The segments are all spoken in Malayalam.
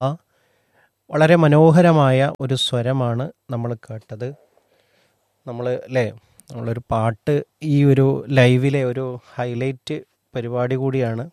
വളരെ മനോഹരമായ ഒരു സ്വരമാണ് നമ്മൾ കേട്ടത് നമ്മൾ അല്ലേ നമ്മളൊരു പാട്ട് ഈ ഒരു ലൈവിലെ ഒരു ഹൈലൈറ്റ് പരിപാടി കൂടിയാണ്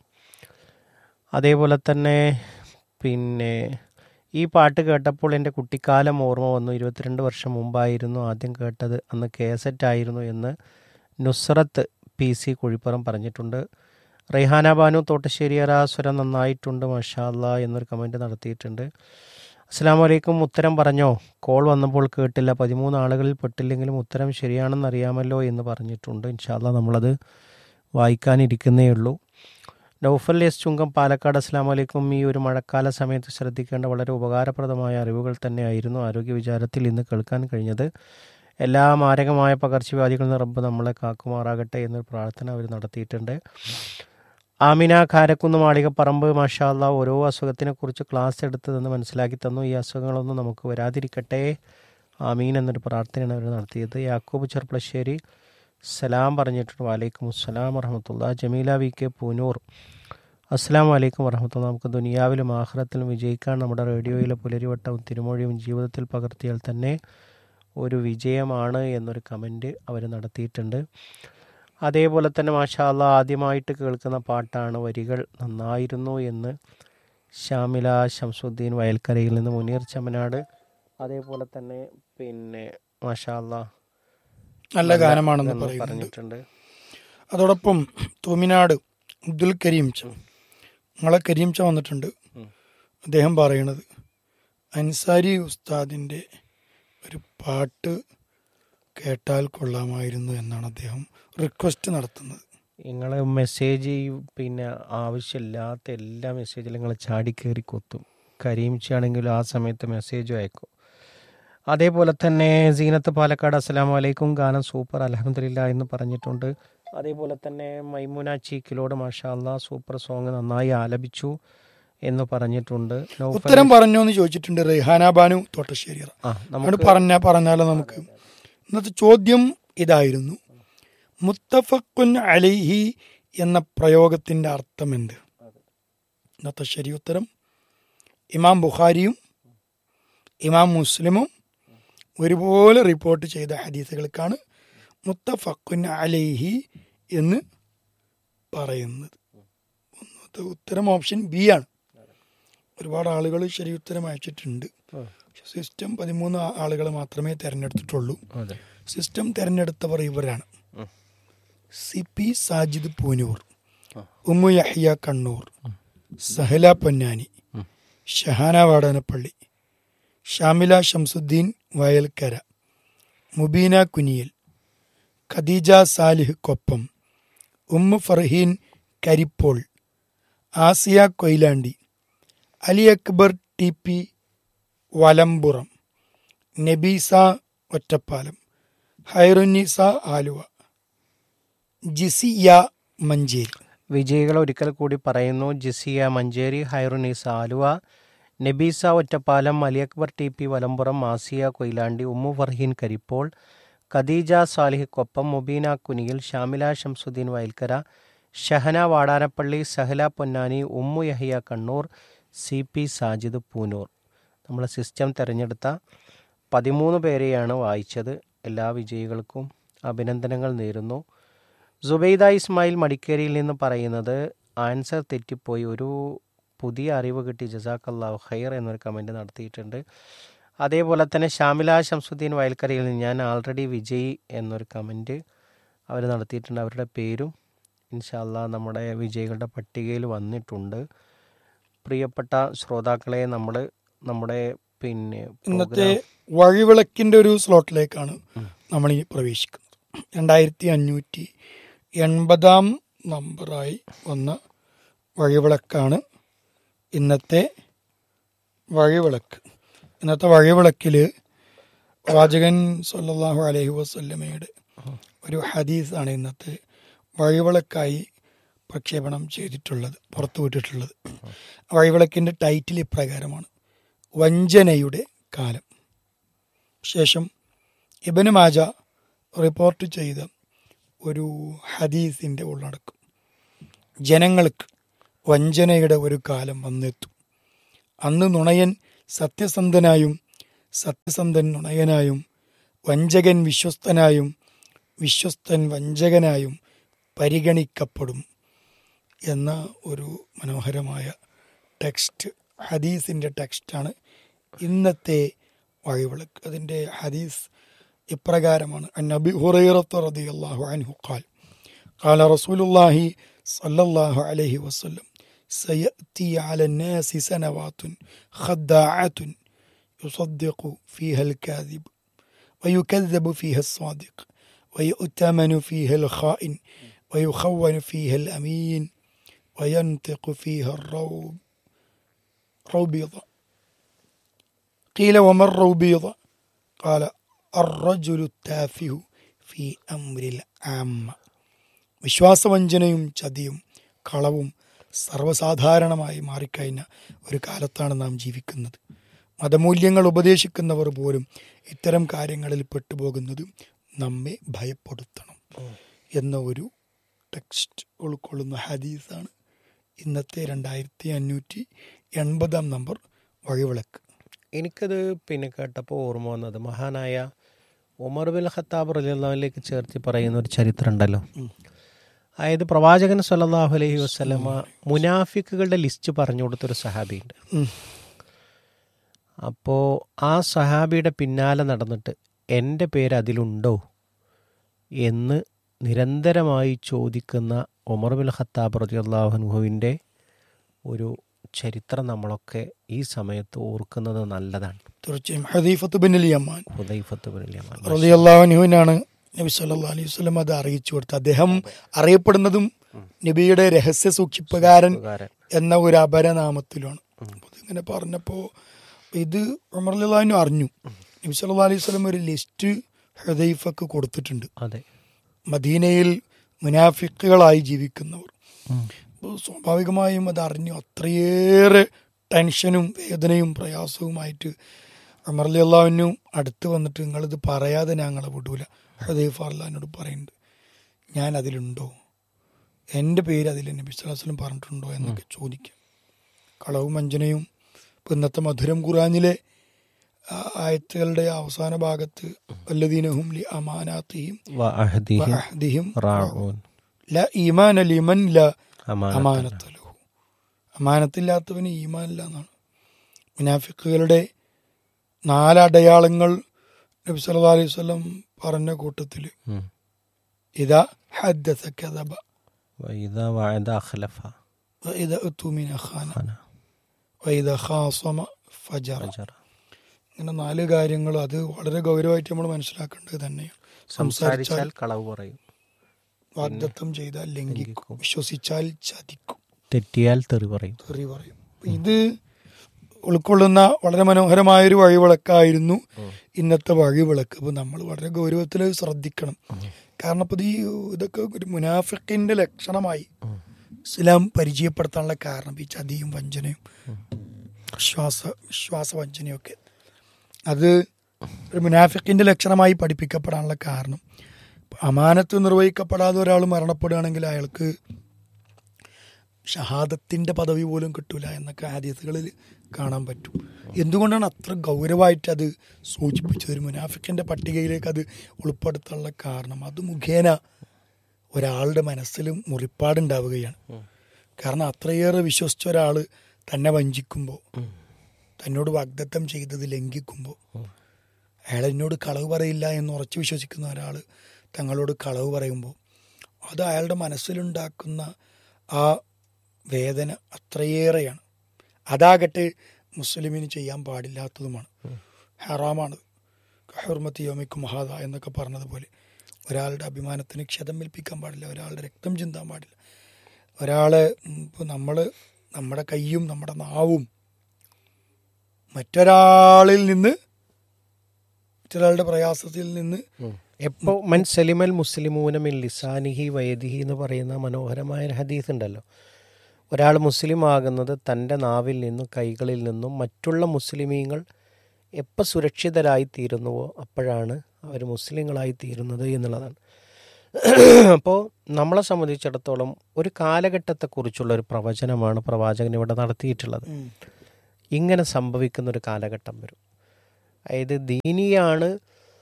അതേപോലെ തന്നെ പിന്നെ ഈ പാട്ട് കേട്ടപ്പോൾ എൻ്റെ കുട്ടിക്കാലം ഓർമ്മ വന്നു ഇരുപത്തിരണ്ട് വർഷം മുമ്പായിരുന്നു ആദ്യം കേട്ടത് അന്ന് കേസറ്റായിരുന്നു എന്ന് നുസ്രത്ത് പി സി കുഴിപ്പുറം പറഞ്ഞിട്ടുണ്ട് റെയ്ഹാന ബാനു തോട്ടശ്ശേരിയറ സ്വരം നന്നായിട്ടുണ്ട് മഷാല്ല എന്നൊരു കമൻറ്റ് നടത്തിയിട്ടുണ്ട് അസ്സാം വലൈക്കും ഉത്തരം പറഞ്ഞോ കോൾ വന്നപ്പോൾ കേട്ടില്ല പതിമൂന്ന് ആളുകളിൽ പെട്ടില്ലെങ്കിലും ഉത്തരം ശരിയാണെന്ന് അറിയാമല്ലോ എന്ന് പറഞ്ഞിട്ടുണ്ട് ഇൻഷാല്ല നമ്മളത് വായിക്കാനിരിക്കുന്നേ ഉള്ളൂ നൗഫൽ എസ് ചുങ്കം പാലക്കാട് അസ്സാം വലൈക്കും ഈ ഒരു മഴക്കാല സമയത്ത് ശ്രദ്ധിക്കേണ്ട വളരെ ഉപകാരപ്രദമായ അറിവുകൾ തന്നെയായിരുന്നു ആരോഗ്യ വിചാരത്തിൽ ഇന്ന് കേൾക്കാൻ കഴിഞ്ഞത് എല്ലാ മാരകമായ പകർച്ചവ്യാധികളിൽ നിന്ന് റബ്ബ് നമ്മളെ കാക്കുമാറാകട്ടെ എന്നൊരു പ്രാർത്ഥന അവർ നടത്തിയിട്ടുണ്ട് ആമിന കാരക്കുന്ന് മാളികപ്പറമ്പ് മാഷാല്ല ഓരോ അസുഖത്തിനെ കുറിച്ച് ക്ലാസ് എടുത്തതെന്ന് മനസ്സിലാക്കി തന്നു ഈ അസുഖങ്ങളൊന്നും നമുക്ക് വരാതിരിക്കട്ടെ ആമീൻ എന്നൊരു പ്രാർത്ഥനയാണ് അവർ നടത്തിയത് യാക്കൂബ് ചെർപ്പളശ്ശേരി സലാം പറഞ്ഞിട്ടുണ്ട് വാലൈക്കും അസ്സലാം വറഹമത്തുള്ള ജമീല വി കെ പൂനൂർ അസ്സാം വലൈക്കും വറഹമത്തുള്ള നമുക്ക് ദുനിയാവിലും ആഹ്റത്തിലും വിജയിക്കാൻ നമ്മുടെ റേഡിയോയിലെ പുലരിവട്ടവും തിരുമൊഴിയും ജീവിതത്തിൽ പകർത്തിയാൽ തന്നെ ഒരു വിജയമാണ് എന്നൊരു കമൻറ്റ് അവർ നടത്തിയിട്ടുണ്ട് അതേപോലെ തന്നെ മാഷാല്ല ആദ്യമായിട്ട് കേൾക്കുന്ന പാട്ടാണ് വരികൾ നന്നായിരുന്നു എന്ന് ഷാമില ശംസുദ്ദീൻ വയൽക്കരയിൽ നിന്ന് മുനീർ ചമനാട് അതേപോലെ തന്നെ പിന്നെ മാഷാല്ല നല്ല ഗാനമാണെന്ന് പറയുന്നുണ്ട് പറഞ്ഞിട്ടുണ്ട് അതോടൊപ്പം തൂമിനാട് അബ്ദുൽ കരീം ച നമ്മളെ കരീം ച വന്നിട്ടുണ്ട് ഉം. അദ്ദേഹം പറയണത് അൻസാരി ഉസ്താദിൻ്റെ ഒരു പാട്ട് കേട്ടാൽ കൊള്ളാമായിരുന്നു എന്നാണ് അദ്ദേഹം റിക്വസ്റ്റ് നടത്തുന്നത് നിങ്ങൾ മെസ്സേജ് പിന്നെ ആവശ്യമില്ലാത്ത എല്ലാ മെസ്സേജിലും നിങ്ങൾ ചാടിക്കേറി കൊത്തും കരീമിച്ചാണെങ്കിലും ആ സമയത്ത് മെസ്സേജും അയക്കും അതേപോലെ തന്നെ സീനത്ത് പാലക്കാട് അസ്സലാമു അലൈക്കും ഗാനം സൂപ്പർ അലഹമില്ല എന്ന് പറഞ്ഞിട്ടുണ്ട് അതേപോലെ തന്നെ മൈമുന ചീക്കിലോട് മാഷാ അല്ലാ സൂപ്പർ സോങ് നന്നായി ആലപിച്ചു എന്ന് പറഞ്ഞിട്ടുണ്ട് നൗഫൽ- ഉത്തരം പറഞ്ഞോ എന്ന് ചോദിച്ചിട്ടുണ്ട് റെഹാന ബാനു തോട്ടശ്ശേരി ആ അങ്ങോട്ട് നമുക്ക് പറഞ്ഞ പറഞ്ഞാലോ നമുക്ക് ഇന്നത്തെ ചോദ്യം ഇതായിരുന്നു മുത്തഫക്കുൻ അലൈഹി എന്ന പ്രയോഗത്തിന്റെ അർത്ഥം എന്ത് ഇന്നത്തെ ശരി ഉത്തരം ഇമാം ബുഖാരിയും ഇമാം മുസ്ലിമും ഒരുപോലെ റിപ്പോർട്ട് ചെയ്ത ഹദീസുകൾക്കാണ് മുത്തഫക്കുൻ അലൈഹി എന്ന് പറയുന്നത് ഒന്നാമത്തെ ഉത്തരം ഓപ്ഷൻ ബി ആണ് ഒരുപാട് ആളുകൾ ശരി ഉത്തരം അയച്ചിട്ടുണ്ട് ആ, പക്ഷെ സിസ്റ്റം പതിമൂന്ന് ആ- ആളുകൾ മാത്രമേ തിരഞ്ഞെടുത്തിട്ടുള്ളൂ അതെ സിസ്റ്റം തിരഞ്ഞെടുത്തവർ ഇവരാണ് ഉം. സി പി സാജിദ് പൂനൂർ ആ. ഉമ്മു യഹ്യ കണ്ണൂർ സഹല പൊന്നാനി ഉം. ഷഹാന വാടാനപ്പള്ളി ഷാമില ഷംസുദ്ദീൻ വയൽക്കര മുബീന കുനിയൽ ഖദീജ സാലിഹ് കൊപ്പം ഉമ്മു ഫർഹീൻ കരിപ്പോൾ ആസിയ കൊയിലാണ്ടി അലി അക്ബർ ടി പി വലമ്പുറം നബീസ ഒറ്റപ്പാലം ഹൈറുന്നിസ ആലുവ ജിസിയ മഞ്ചേരി വിജയികൾ ഒരിക്കൽ കൂടി പറയുന്നു Jisiya Manjeri Hairunisa Aluva Nabeesa Ottappalam Ali Akbar T P Valamburam Masiya Koyilandy Ummu Farheen Karippol Khadeeja Salih Koppam Mubeena Kuniyil Shamila Shamsuddin Vayalkkara Shahana Vadanappally Sahala Ponnani Ummu Yahya Kannur C P Sajid Poonoor നമ്മൾ സിസ്റ്റം തിരഞ്ഞെടുത്ത പതിമൂന്ന് പേരെയാണ് വായിച്ചത് എല്ലാ വിജയികൾക്കും അഭിനന്ദനങ്ങൾ നേരുന്നു സുബൈദ ഇസ്മായിൽ മടിക്കേരിയിൽ നിന്ന് പറയുന്നത് ആൻസർ തെറ്റിപ്പോയി ഒരു പുതിയ അറിവ് കിട്ടി ജസാഖല്ലാഹു ഖൈർ എന്നൊരു കമൻറ്റ് നടത്തിയിട്ടുണ്ട് അതേപോലെ തന്നെ ഷാമില ശംസുദ്ദീൻ വയൽക്കരയിൽ നിന്ന് ഞാൻ ആൾറെഡി വിജയ് എന്നൊരു കമൻറ്റ് അവർ നടത്തിയിട്ടുണ്ട് അവരുടെ പേരും ഇൻഷാല്ല നമ്മുടെ വിജയികളുടെ പട്ടികയിൽ വന്നിട്ടുണ്ട് പ്രിയപ്പെട്ട ശ്രോതാക്കളെ നമ്മൾ നമ്മുടെ പിന്നെ ഇന്നത്തെ program- വഴിവിളക്കിന്റെ ഒരു സ്ലോട്ടിലേക്കാണ് നമ്മൾ ഈ പ്രവേശിക്കുന്നത് രണ്ടായിരത്തി അഞ്ഞൂറ്റി എൺപതാം നമ്പറായി വന്ന വഴിവിളക്കാണ് ഇന്നത്തെ വഴിവിളക്ക് ഇന്നത്തെ വഴിവിളക്കിൽ വാചകൻ സല്ലല്ലാഹു അലൈഹി വസല്ലമയുടെ ഒരു ഹദീസാണ് ഇന്നത്തെ വഴിവിളക്കായി പ്രക്ഷേപണം ചെയ്തിട്ടുള്ളത് പുറത്തുവിട്ടിട്ടുള്ളത് വഴിവിളക്കിന്റെ ടൈറ്റിൽ ഇപ്രകാരമാണ് വഞ്ചനയുടെ കാലം ശേഷം ഇബന് മാജ റിപ്പോർട്ട് ചെയ്ത ഒരു ഹദീസിന്റെ ഉള്ളടക്കം ജനങ്ങൾക്ക് വഞ്ചനയുടെ ഒരു കാലം വന്നെത്തും അന്ന് നുണയൻ സത്യസന്ധനായും സത്യസന്ധൻ നുണയനായും വഞ്ചകൻ വിശ്വസ്തനായും വിശ്വസ്തൻ വഞ്ചകനായും പരിഗണിക്കപ്പെടും എന്ന ഒരു മനോഹരമായ ടെക്സ്റ്റ് ഹദീസിൻ്റെ ടെക്സ്റ്റാണ് ഇന്നത്തെ വഴിവിളക്ക് അതിൻ്റെ ഹദീസ് ഇപ്രകാരമാണ് നബി ഹുറൈറത്ത് റളിയല്ലാഹു അൻഹു ഖാൽ قال رسول الله صلى الله عليه وسلم سيأتي على الناس سنوات خداعة يصدق فيها الكاذب ويكذب فيها الصادق ويؤتمن فيها الخائن ويخون فيها الأمين وينطق فيها الروب روبيضة قيل وما الروبيضة قال الرجل التافه في أمر العامة വിശ്വാസവഞ്ചനയും ചതിയും കളവും സർവ്വസാധാരണമായി മാറിക്കഴിഞ്ഞ ഒരു കാലത്താണ് നാം ജീവിക്കുന്നത് മതമൂല്യങ്ങൾ ഉപദേശിക്കുന്നവർ പോലും ഇത്തരം കാര്യങ്ങളിൽ പെട്ടുപോകുന്നത് നമ്മെ ഭയപ്പെടുത്തണം എന്ന ഒരു ടെക്സ്റ്റ് ഉൾക്കൊള്ളുന്ന ഹദീസാണ് ഇന്നത്തെ രണ്ടായിരത്തി അഞ്ഞൂറ്റി എൺപതാം നമ്പർ വഴിവിളക്ക് എനിക്കത് പിന്നെ കേട്ടപ്പോൾ ഓർമ്മ വന്നത് മഹാനായ ഉമർ ബിൻ ഖത്താബ് റലിയല്ലാവിലേക്ക് ചേർത്ത് പറയുന്ന ഒരു ചരിത്രം ഉണ്ടല്ലോ അതായത് പ്രവാചകൻ സല്ലല്ലാഹു അലൈഹി വസ്ലമ മുനാഫിക്കുകളുടെ ലിസ്റ്റ് പറഞ്ഞു കൊടുത്തൊരു സഹാബിയുണ്ട് ഉം. അപ്പോൾ ആ സഹാബിയുടെ പിന്നാലെ നടന്നിട്ട് എൻ്റെ പേര് അതിലുണ്ടോ എന്ന് നിരന്തരമായി ചോദിക്കുന്ന ഉമർ ബിൻ ഖത്താബ് റളിയല്ലാഹുവിൻ്റെ ഒരു ചരിത്രം നമ്മളൊക്കെ ഈ സമയത്ത് ഓർക്കുന്നത് നല്ലതാണ് തീർച്ചയായും Hudaifath bin Ali Amman Hudaifath bin Yaman. റളിയല്ലാഹുവിനാണ് നബി സല്ലല്ലാഹു അലൈഹി വസല്ലം അത് അറിയിച്ചു കൊടുത്തത് അദ്ദേഹം അറിയപ്പെടുന്നതും നബിയുടെ രഹസ്യ സൂക്ഷിപ്പുകാരൻ ഉപകാരം. എന്ന ഒരു അപരനാമത്തിലാണ് അപ്പൊ ഇതിങ്ങനെ പറഞ്ഞപ്പോ ഇത് ഉമർ അലിഹു അറിഞ്ഞു നബി സല്ലല്ലാഹു അലൈഹി വസല്ലം ഒരു ലിസ്റ്റ് ഹുദൈഫക്ക് കൊടുത്തിട്ടുണ്ട് അതെ മദീനയിൽ മുനാഫിക്കുകളായി ജീവിക്കുന്നവർ അപ്പോൾ സ്വാഭാവികമായും അത് അറിഞ്ഞു അത്രയേറെ ടെൻഷനും വേദനയും പ്രയാസവുമായിട്ട് അമർലി അള്ളാഹുവിനും അടുത്ത് വന്നിട്ട് നിങ്ങളിത് പറയാതെ ഞങ്ങളെ വിടൂല ഹദീഫ അള്ളഹാനോട് പറയുന്നുണ്ട് ഞാൻ അതിലുണ്ടോ എൻ്റെ പേര് അതിൽ നബി സ്വലാസ്ലം പറഞ്ഞിട്ടുണ്ടോ എന്നൊക്കെ ചോദിക്കാം കളവും വഞ്ചനയും ഇപ്പം ഇന്നത്തെ മധുരം ഖുറാനിലെ ആ ആയത്തുകളുടെ അവസാന ഭാഗത്ത് വല്ലദീനഹും ലി അമാനാത്തിയും വഅഹദിഹിം വഅഹ്ദിഹിം റാഊൻ. ല ഈമാന ലിമൻ ല അമാനത്ത്. അമാനത്തലഹു അമാനത്തില്ലാത്തവന് ഈമാൻ ഇല്ല എന്നാണ് മുനാഫിക്കുകളുടെ നാലടയാളങ്ങൾ നബി സല്ലല്ലാഹു അലൈഹി വസല്ലം പറഞ്ഞ കൂട്ടത്തിൽ ഉം. ഇതാ ഹദ്ദസ കദബ വഇദാ വഅദ അഖ്ലഫ വഇദ ഉതുമിന ഖാന ഖന വഇദ ഖാസമ ഫജറ ഫജറ. ഇങ്ങനെ നാല് കാര്യങ്ങൾ അത് വളരെ ഗൗരവമായിട്ട് നമ്മൾ മനസ്സിലാക്കേണ്ടത് തന്നെയാണ് സംസാരിച്ചാൽ സംസാരിച്ചാൽ കളവ് പറയും വാഗ്ദത്തം ചെയ്താൽ ലംഘിക്കും വിശ്വസിച്ചാൽ ചതിക്കും തെറ്റിയാൽ തെറി പറയും തെറി പറയും അപ്പൊ ഇത് ഉൾക്കൊള്ളുന്ന വളരെ മനോഹരമായൊരു വഴിവിളക്കായിരുന്നു ഇന്നത്തെ വഴിവിളക്ക് അപ്പൊ നമ്മൾ വളരെ ഗൗരവത്തിൽ ശ്രദ്ധിക്കണം കാരണം ഇപ്പൊ ഇത് ഈ ഇതൊക്കെ ഒരു മുനാഫിക്കിന്റെ ലക്ഷണമായി ഇസ്ലാം പരിചയപ്പെടുത്താനുള്ള കാരണം ഈ ചതിയും വഞ്ചനയും വിശ്വാസ വിശ്വാസവഞ്ചനയും ഒക്കെ അത് ഒരു മുനാഫിക്കിന്റെ ലക്ഷണമായി പഠിപ്പിക്കപ്പെടാനുള്ള കാരണം അമാനത്ത് നിർവഹിക്കപ്പെടാതെ ഒരാൾ മരണപ്പെടുകയാണെങ്കിൽ അയാൾക്ക് ഷഹാദത്തിന്റെ പദവി പോലും കിട്ടൂല എന്നൊക്കെ ഹദീസുകളിൽ കാണാൻ പറ്റും എന്തുകൊണ്ടാണ് അത്ര ഗൗരവമായിട്ട് അത് സൂചിപ്പിച്ചത് ഒരു മുനാഫിക്കിന്റെ പട്ടികയിലേക്ക് അത് ഉൾപ്പെടുത്താനുള്ള കാരണം അത് മുഖേന ഒരാളുടെ മനസ്സിൽ മുറിപ്പാടുണ്ടാവുകയാണ് കാരണം അത്രയേറെ വിശ്വസിച്ച ഒരാൾ തന്നെ വഞ്ചിക്കുമ്പോൾ തന്നോട് വാഗ്ദത്തം ചെയ്തത് ലംഘിക്കുമ്പോൾ അയാൾ എന്നോട് കളവ് പറയില്ല എന്ന് ഉറച്ചു വിശ്വസിക്കുന്ന ഒരാൾ തങ്ങളോട് കളവ് പറയുമ്പോൾ അത് അയാളുടെ മനസ്സിലുണ്ടാക്കുന്ന ആ വേദന അത്രയേറെയാണ് അതാകട്ടെ മുസ്ലിമിന് ചെയ്യാൻ പാടില്ലാത്തതുമാണ് ഹറാമാണ് ഹുർമത്തി യോമിക്കും മഹാദ എന്നൊക്കെ പറഞ്ഞതുപോലെ ഒരാളുടെ അഭിമാനത്തിന് ക്ഷതം ഏൽപ്പിക്കാൻ പാടില്ല ഒരാളുടെ രക്തം ചിന്താൻ പാടില്ല ഒരാളെ ഇപ്പോൾ നമ്മൾ നമ്മുടെ കൈയും നമ്മുടെ നാവും മറ്റൊരാളിൽ നിന്ന് മറ്റൊരാളുടെ പ്രയാസത്തിൽ നിന്ന് എപ്പോൾ മൻ സലിമൽ മുസ്ലിമൂന മിൻ ലിസാനിഹി വയദിഹി എന്ന് പറയുന്ന മനോഹരമായ ഒരു ഹദീസ് ഉണ്ടല്ലോ ഒരാൾ മുസ്ലിം ആകുന്നത് തൻ്റെ നാവിൽ നിന്നും കൈകളിൽ നിന്നും മറ്റുള്ള മുസ്ലിമീങ്ങൾ എപ്പോൾ സുരക്ഷിതരായി തീരുന്നുവോ അപ്പോഴാണ് അവർ മുസ്ലിങ്ങളായി തീരുന്നത് എന്നുള്ളതാണ് അപ്പോൾ നമ്മളെ സംബന്ധിച്ചിടത്തോളം ഒരു കാലഘട്ടത്തെക്കുറിച്ചുള്ള ഒരു പ്രവചനമാണ് പ്രവാചകൻ ഇവിടെ നടത്തിയിട്ടുള്ളത് ഇങ്ങനെ സംഭവിക്കുന്ന ഒരു കാലഘട്ടം വരും അതായത് ദീനിയാണ്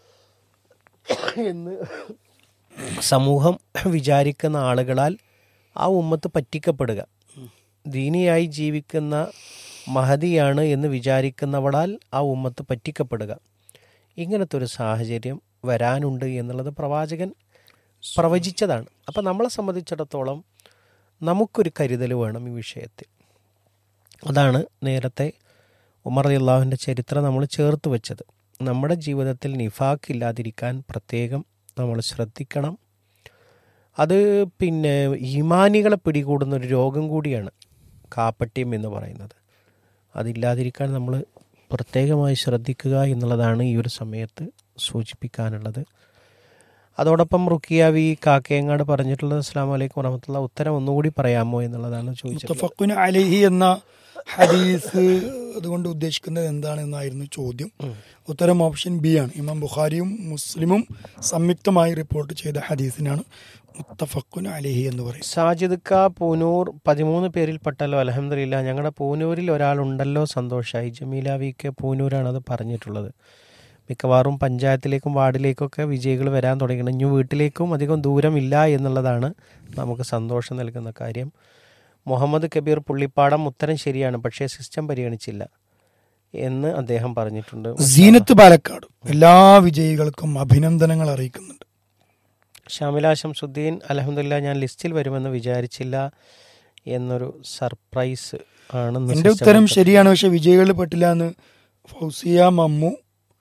എന്ന് സമൂഹം വിചാരിക്കുന്ന ആളുകളാൽ ആ ഉമ്മത്ത് പറ്റിക്കപ്പെടുക ദീനിയായി ജീവിക്കുന്ന മഹതിയാണ് എന്ന് വിചാരിക്കുന്നവളാൽ ആ ഉമ്മത്ത് പറ്റിക്കപ്പെടുക ഇങ്ങനത്തെ ഒരു സാഹചര്യം വരാനുണ്ട് എന്നുള്ളത് പ്രവാചകൻ പ്രവചിച്ചതാണ് അപ്പം നമ്മളെ സംബന്ധിച്ചിടത്തോളം നമുക്കൊരു കരുതൽ വേണം ഈ വിഷയത്തിൽ അതാണ് നേരത്തെ ഉമർ അള്ളാഹുവിൻ്റെ ചരിത്രം നമ്മൾ ചേർത്ത് വെച്ചത് നമ്മുടെ ജീവിതത്തിൽ നിഫാക്ക് ഇല്ലാതിരിക്കാൻ പ്രത്യേകം നമ്മൾ ശ്രദ്ധിക്കണം അത് പിന്നെ ഈമാനികളെ പിടികൂടുന്ന ഒരു രോഗം കൂടിയാണ് കാപ്പട്യം എന്ന് പറയുന്നത് അതില്ലാതിരിക്കാൻ നമ്മൾ പ്രത്യേകമായി ശ്രദ്ധിക്കുക എന്നുള്ളതാണ് ഈ ഒരു സമയത്ത് സൂചിപ്പിക്കാനുള്ളത് അതോടൊപ്പം റുക്കിയാവി കാക്കയങ്ങാട് പറഞ്ഞിട്ടുള്ളത് അസ്സാം വലൈക്കും വറഹമത്തുള്ള ഉത്തരം ഒന്നുകൂടി പറയാമോ എന്നുള്ളതാണ് ചോദിച്ചത് മുത്തഫക്കുൻ അലഹി എന്ന ഹദീസ് അതുകൊണ്ട് ഉദ്ദേശിക്കുന്നത് എന്താണെന്നായിരുന്നു ചോദ്യം ഉത്തരം ഓപ്ഷൻ ബി ആണ് ഇമാം ബുഖാരിയും മുസ്ലിമും സംയുക്തമായി റിപ്പോർട്ട് ചെയ്ത ഹദീസിനാണ് മുത്തഫക്കുൻ അലഹി എന്ന് പറയുന്നത് സാജിദ് ക പൂനൂർ പതിമൂന്ന് പേരിൽപ്പെട്ടല്ലോ അലഹമില്ല ഞങ്ങളുടെ പൂനൂരിൽ ഒരാളുണ്ടല്ലോ സന്തോഷമായി ജമീല വി കെ പൂനൂരാണ് അത് പറഞ്ഞിട്ടുള്ളത് മിക്കവാറും പഞ്ചായത്തിലേക്കും വാർഡിലേക്കൊക്കെ വിജയികൾ വരാൻ തുടങ്ങിയാണ് ഇനി വീട്ടിലേക്കും അധികം ദൂരമില്ല എന്നുള്ളതാണ് നമുക്ക് സന്തോഷം നൽകുന്ന കാര്യം മുഹമ്മദ് കബീർ പുള്ളിപ്പാടം ഉത്തരം ശരിയാണ് പക്ഷേ സിസ്റ്റം പരിഗണിച്ചില്ല എന്ന് അദ്ദേഹം പറഞ്ഞിട്ടുണ്ട് സീനത്ത് പാലക്കാട് എല്ലാ വിജയികൾക്കും അഭിനന്ദനങ്ങൾ അറിയിക്കുന്നുണ്ട് ഷാമില ശംസുദ്ദീൻ അലഹമില്ല ഞാൻ ലിസ്റ്റിൽ വരുമെന്ന് വിചാരിച്ചില്ല എന്നൊരു സർപ്രൈസ് ആണെന്ന് എന്റെ സിസ്റ്റം ഉത്തരം ശരിയാണ് പക്ഷെ വിജയികളിൽ പെട്ടില്ല എന്ന് ഫൗസിയ മമ്മു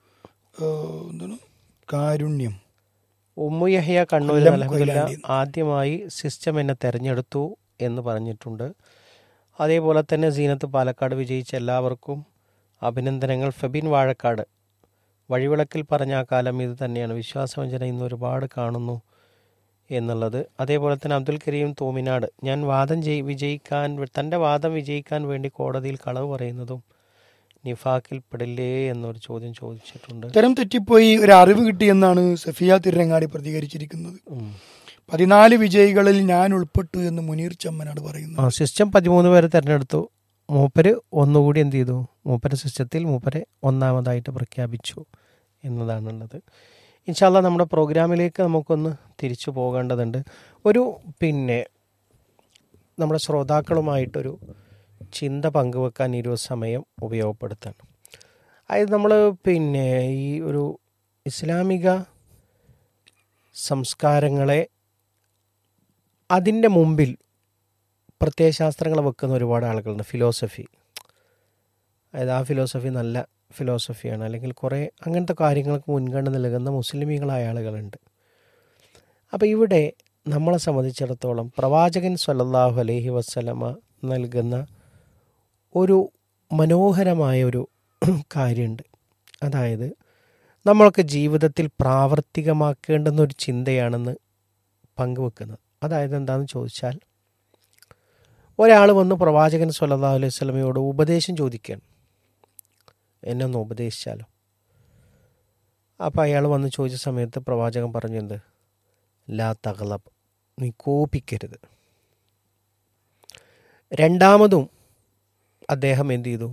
ഏഹ്, എന്താണ് കാരുണ്യം ഉമ്മു യഹ്യ കണ്ണൂരിൽ കൊല്ലം അലഹമില്ല കൊയിലാണ്ടി. ആദ്യമായി സിസ്റ്റം എന്നെ തെരഞ്ഞെടുത്തു എന്ന് പറഞ്ഞിട്ടുണ്ട് അതേപോലെ തന്നെ സീനത്ത് പാലക്കാട് വിജയിച്ച എല്ലാവർക്കും അഭിനന്ദനങ്ങൾ ഫെബിൻ വാഴക്കാട് വഴിവിളക്കിൽ പറഞ്ഞ ആ കാലം ഇത് തന്നെയാണ് വിശ്വാസവഞ്ചന ഇന്ന് ഒരുപാട് കാണുന്നു എന്നുള്ളത് അതേപോലെ തന്നെ അബ്ദുൽ കരീം തോമിനാട് ഞാൻ വാദം ചെയ് വിജയിക്കാൻ തൻ്റെ വാദം വിജയിക്കാൻ വേണ്ടി കോടതിയിൽ കളവ് പറയുന്നതും നിഫാക്കിൽ പെടില്ലേ എന്നൊരു ചോദ്യം ചോദിച്ചിട്ടുണ്ട് ഉത്തരം തെറ്റിപ്പോയി ഒരു അറിവ് കിട്ടിയെന്നാണ് സഫിയ തിരങ്ങാടി പ്രതികരിച്ചിരിക്കുന്നത് ഉം. പതിനാല് വിജയികളിൽ ഞാൻ ഉൾപ്പെട്ടു എന്ന് മുനീർ ചമ്മനാട് പറയുന്നു ആ സിസ്റ്റം പതിമൂന്ന് പേരെ തിരഞ്ഞെടുത്തു മൂപ്പര് ഒന്നുകൂടി എന്ത് ചെയ്തു മൂപ്പര് സിസ്റ്റത്തിൽ മൂപ്പരെ ഒന്നാമതായിട്ട് പ്രഖ്യാപിച്ചു എന്നതാണുള്ളത് ഇൻഷാല്ല നമ്മുടെ പ്രോഗ്രാമിലേക്ക് നമുക്കൊന്ന് തിരിച്ചു പോകേണ്ടതുണ്ട് ഒരു പിന്നെ നമ്മുടെ ശ്രോതാക്കളുമായിട്ടൊരു ചിന്ത പങ്കുവെക്കാൻ ഈ ഒരു സമയം ഉപയോഗപ്പെടുത്താണ് അതായത് നമ്മൾ പിന്നെ ഈ ഒരു ഇസ്ലാമിക സംസ്കാരങ്ങളെ അതിൻ്റെ മുമ്പിൽ പ്രത്യയശാസ്ത്രങ്ങൾ വെക്കുന്ന ഒരുപാട് ആളുകളുണ്ട് ഫിലോസഫി അതായത് ആ ഫിലോസഫി നല്ല ഫിലോസഫിയാണ് അല്ലെങ്കിൽ കുറേ അങ്ങനത്തെ കാര്യങ്ങൾക്ക് മുൻഗണന നൽകുന്ന മുസ്ലിമീങ്ങളായ ആളുകളുണ്ട് അപ്പോൾ ഇവിടെ നമ്മളെ സംബന്ധിച്ചിടത്തോളം പ്രവാചകൻ സ്വല്ലല്ലാഹു അലൈഹി വസ്സലമ നൽകുന്ന ഒരു മനോഹരമായ ഒരു കാര്യമുണ്ട് അതായത് നമ്മളൊക്കെ ജീവിതത്തിൽ പ്രാവർത്തികമാക്കേണ്ടുന്ന ഒരു ചിന്തയാണെന്ന് പങ്കുവെക്കുന്നത് അതായത് എന്താണെന്ന് ചോദിച്ചാൽ ഒരാൾ വന്ന് പ്രവാചകൻ സല്ലല്ലാഹു അലൈഹി സ്വലമയോട് ഉപദേശം ചോദിക്കുകയാണ് എന്നെ ഒന്ന് ഉപദേശിച്ചാലോ അപ്പോൾ അയാൾ വന്ന് ചോദിച്ച സമയത്ത് പ്രവാചകൻ പറഞ്ഞത് ലാ തകളബ് നീ കോപിക്കരുത് രണ്ടാമതും അദ്ദേഹം എന്ത് ചെയ്തു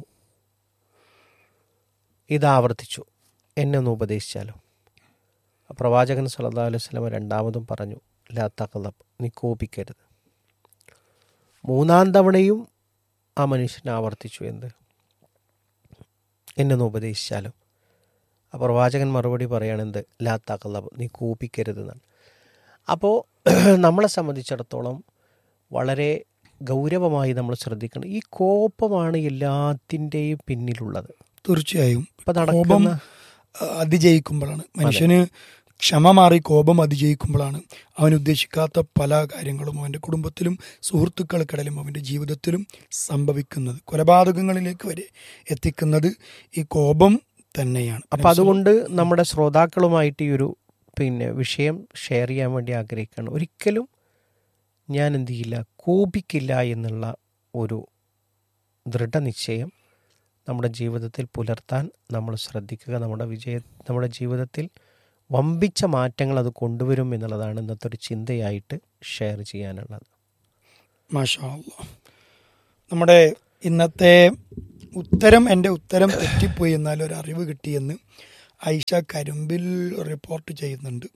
ഇത് ആവർത്തിച്ചു എന്നെ ഒന്ന് ഉപദേശിച്ചാലോ ആ പ്രവാചകൻ സല്ലല്ലാഹു അലൈഹി വസല്ലമ രണ്ടാമതും പറഞ്ഞു ലാ തകളബ് നീ കോപിക്കരുത് മൂന്നാം തവണയും ആ മനുഷ്യൻ ആവർത്തിച്ചു എന്ത് എന്നെ ഒന്ന് ഉപദേശിച്ചാലോ ആ പ്രവാചകൻ മറുപടി പറയണെന്ത് ലാ തകളബ് നീ കോപിക്കരുത് എന്നാണ് അപ്പോൾ നമ്മളെ സംബന്ധിച്ചിടത്തോളം വളരെ ഗൗരവമായി നമ്മൾ ശ്രദ്ധിക്കണം ഈ കോപമാണ് എല്ലാത്തിൻ്റെയും പിന്നിലുള്ളത് തീർച്ചയായും ഇപ്പം കോപം നടക്കുന്ന ആ, അതിജയിക്കുമ്പോഴാണ് മനുഷ്യന് ക്ഷമ മാറി കോപം അതിജയിക്കുമ്പോഴാണ് അവൻ ഉദ്ദേശിക്കാത്ത പല കാര്യങ്ങളും അവൻ്റെ കുടുംബത്തിലും സുഹൃത്തുക്കൾക്കിടയിലും അവൻ്റെ ജീവിതത്തിലും സംഭവിക്കുന്നത് കൊലപാതകങ്ങളിലേക്ക് വരെ എത്തിക്കുന്നത് ഈ കോപം തന്നെയാണ് അപ്പം അതുകൊണ്ട് നമ്മുടെ ശ്രോതാക്കളുമായിട്ട് ഈ ഒരു പിന്നെ വിഷയം ഷെയർ ചെയ്യാൻ വേണ്ടി ആഗ്രഹിക്കുകയാണ് ഒരിക്കലും ഞാൻ എന്ത് ചെയ്യില്ല കോപിക്കില്ല എന്നുള്ള ഒരു ദൃഢനിശ്ചയം നമ്മുടെ ജീവിതത്തിൽ പുലർത്താൻ നമ്മൾ ശ്രദ്ധിക്കുക നമ്മുടെ വിജയ നമ്മുടെ ജീവിതത്തിൽ വമ്പിച്ച മാറ്റങ്ങൾ അത് കൊണ്ടുവരും എന്നുള്ളതാണ് ഇന്നത്തെ ഒരു ചിന്തയായിട്ട് ഷെയർ ചെയ്യാനുള്ളത് മാഷാ അല്ലാ. നമ്മുടെ ഇന്നത്തെ ഉത്തരം എൻ്റെ ഉത്തരം തെറ്റിപ്പോയി എന്നാൽ ഒരു അറിവ് കിട്ടിയെന്ന് ഐഷ കരുമ്പിൽ റിപ്പോർട്ട് ചെയ്യുന്നുണ്ട്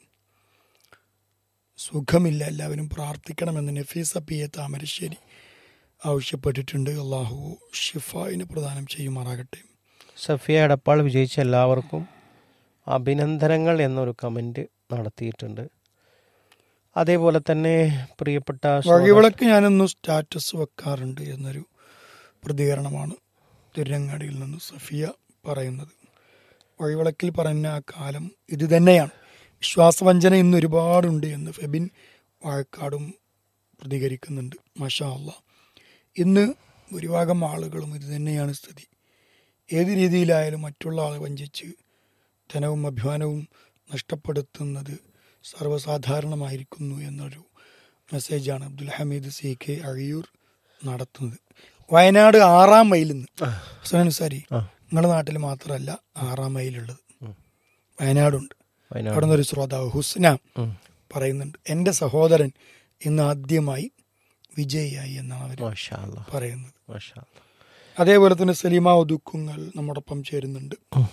സുഖമില്ല എല്ലാവരും പ്രാർത്ഥിക്കണമെന്ന് നഫീസ പി എ താമരശ്ശേരി ആവശ്യപ്പെട്ടിട്ടുണ്ട് അള്ളാഹു ഷിഫായിന് പ്രദാനം ചെയ്യുമാറാകട്ടെ സഫിയ എടപ്പാൾ വിജയിച്ച എല്ലാവർക്കും അഭിനന്ദനങ്ങൾ എന്നൊരു കമൻറ്റ് നടത്തിയിട്ടുണ്ട് അതേപോലെ തന്നെ പ്രിയപ്പെട്ട ശ്രോതാ- വഴിവിളക്ക് ഞാനൊന്ന് സ്റ്റാറ്റസ് വെക്കാറുണ്ട് എന്നൊരു പ്രതികരണമാണ് തിരുരങ്ങാടിയിൽ നിന്ന് സഫിയ പറയുന്നത് വഴിവിളക്കിൽ പറഞ്ഞ ആ കാലം ഇത് തന്നെയാണ് വിശ്വാസവഞ്ചന ഇന്ന് ഒരുപാടുണ്ട് എന്ന് ഫെബിൻ വാഴക്കാടും പ്രതികരിക്കുന്നുണ്ട് മഷാ അല്ല ഇന്ന് ഭൂരിഭാഗം ആളുകളും ഇത് തന്നെയാണ് സ്ഥിതി ഏത് രീതിയിലായാലും മറ്റുള്ള ആളെ വഞ്ചിച്ച് ധനവും അഭിമാനവും നഷ്ടപ്പെടുത്തുന്നത് സർവ്വസാധാരണമായിരിക്കുന്നു എന്നൊരു മെസ്സേജാണ് അബ്ദുൽ ഹമീദ് സി കെ അഴിയൂർ നടത്തുന്നത് വയനാട് ആറാം മൈലിൽ നിന്ന് ഹസൻ സാരി ആ. നിങ്ങളുടെ നാട്ടിൽ മാത്രമല്ല ആറാം മൈലുള്ളത് വയനാടുണ്ട് വയനാട് അവിടെ നിന്നൊരു ശ്രോതാവ് ഹുസ്ന ഉം. പറയുന്നുണ്ട് എൻ്റെ സഹോദരൻ ഇന്ന് ആദ്യമായി വിജയിയായി എന്നാണ് അവർ മാഷാ അല്ലാ, പറയുന്നത് മാഷാ അല്ലാ. അതേപോലെ തന്നെ സലീമ ഒതുക്കുങ്ങൾ നമ്മോടൊപ്പം ചേരുന്നുണ്ട്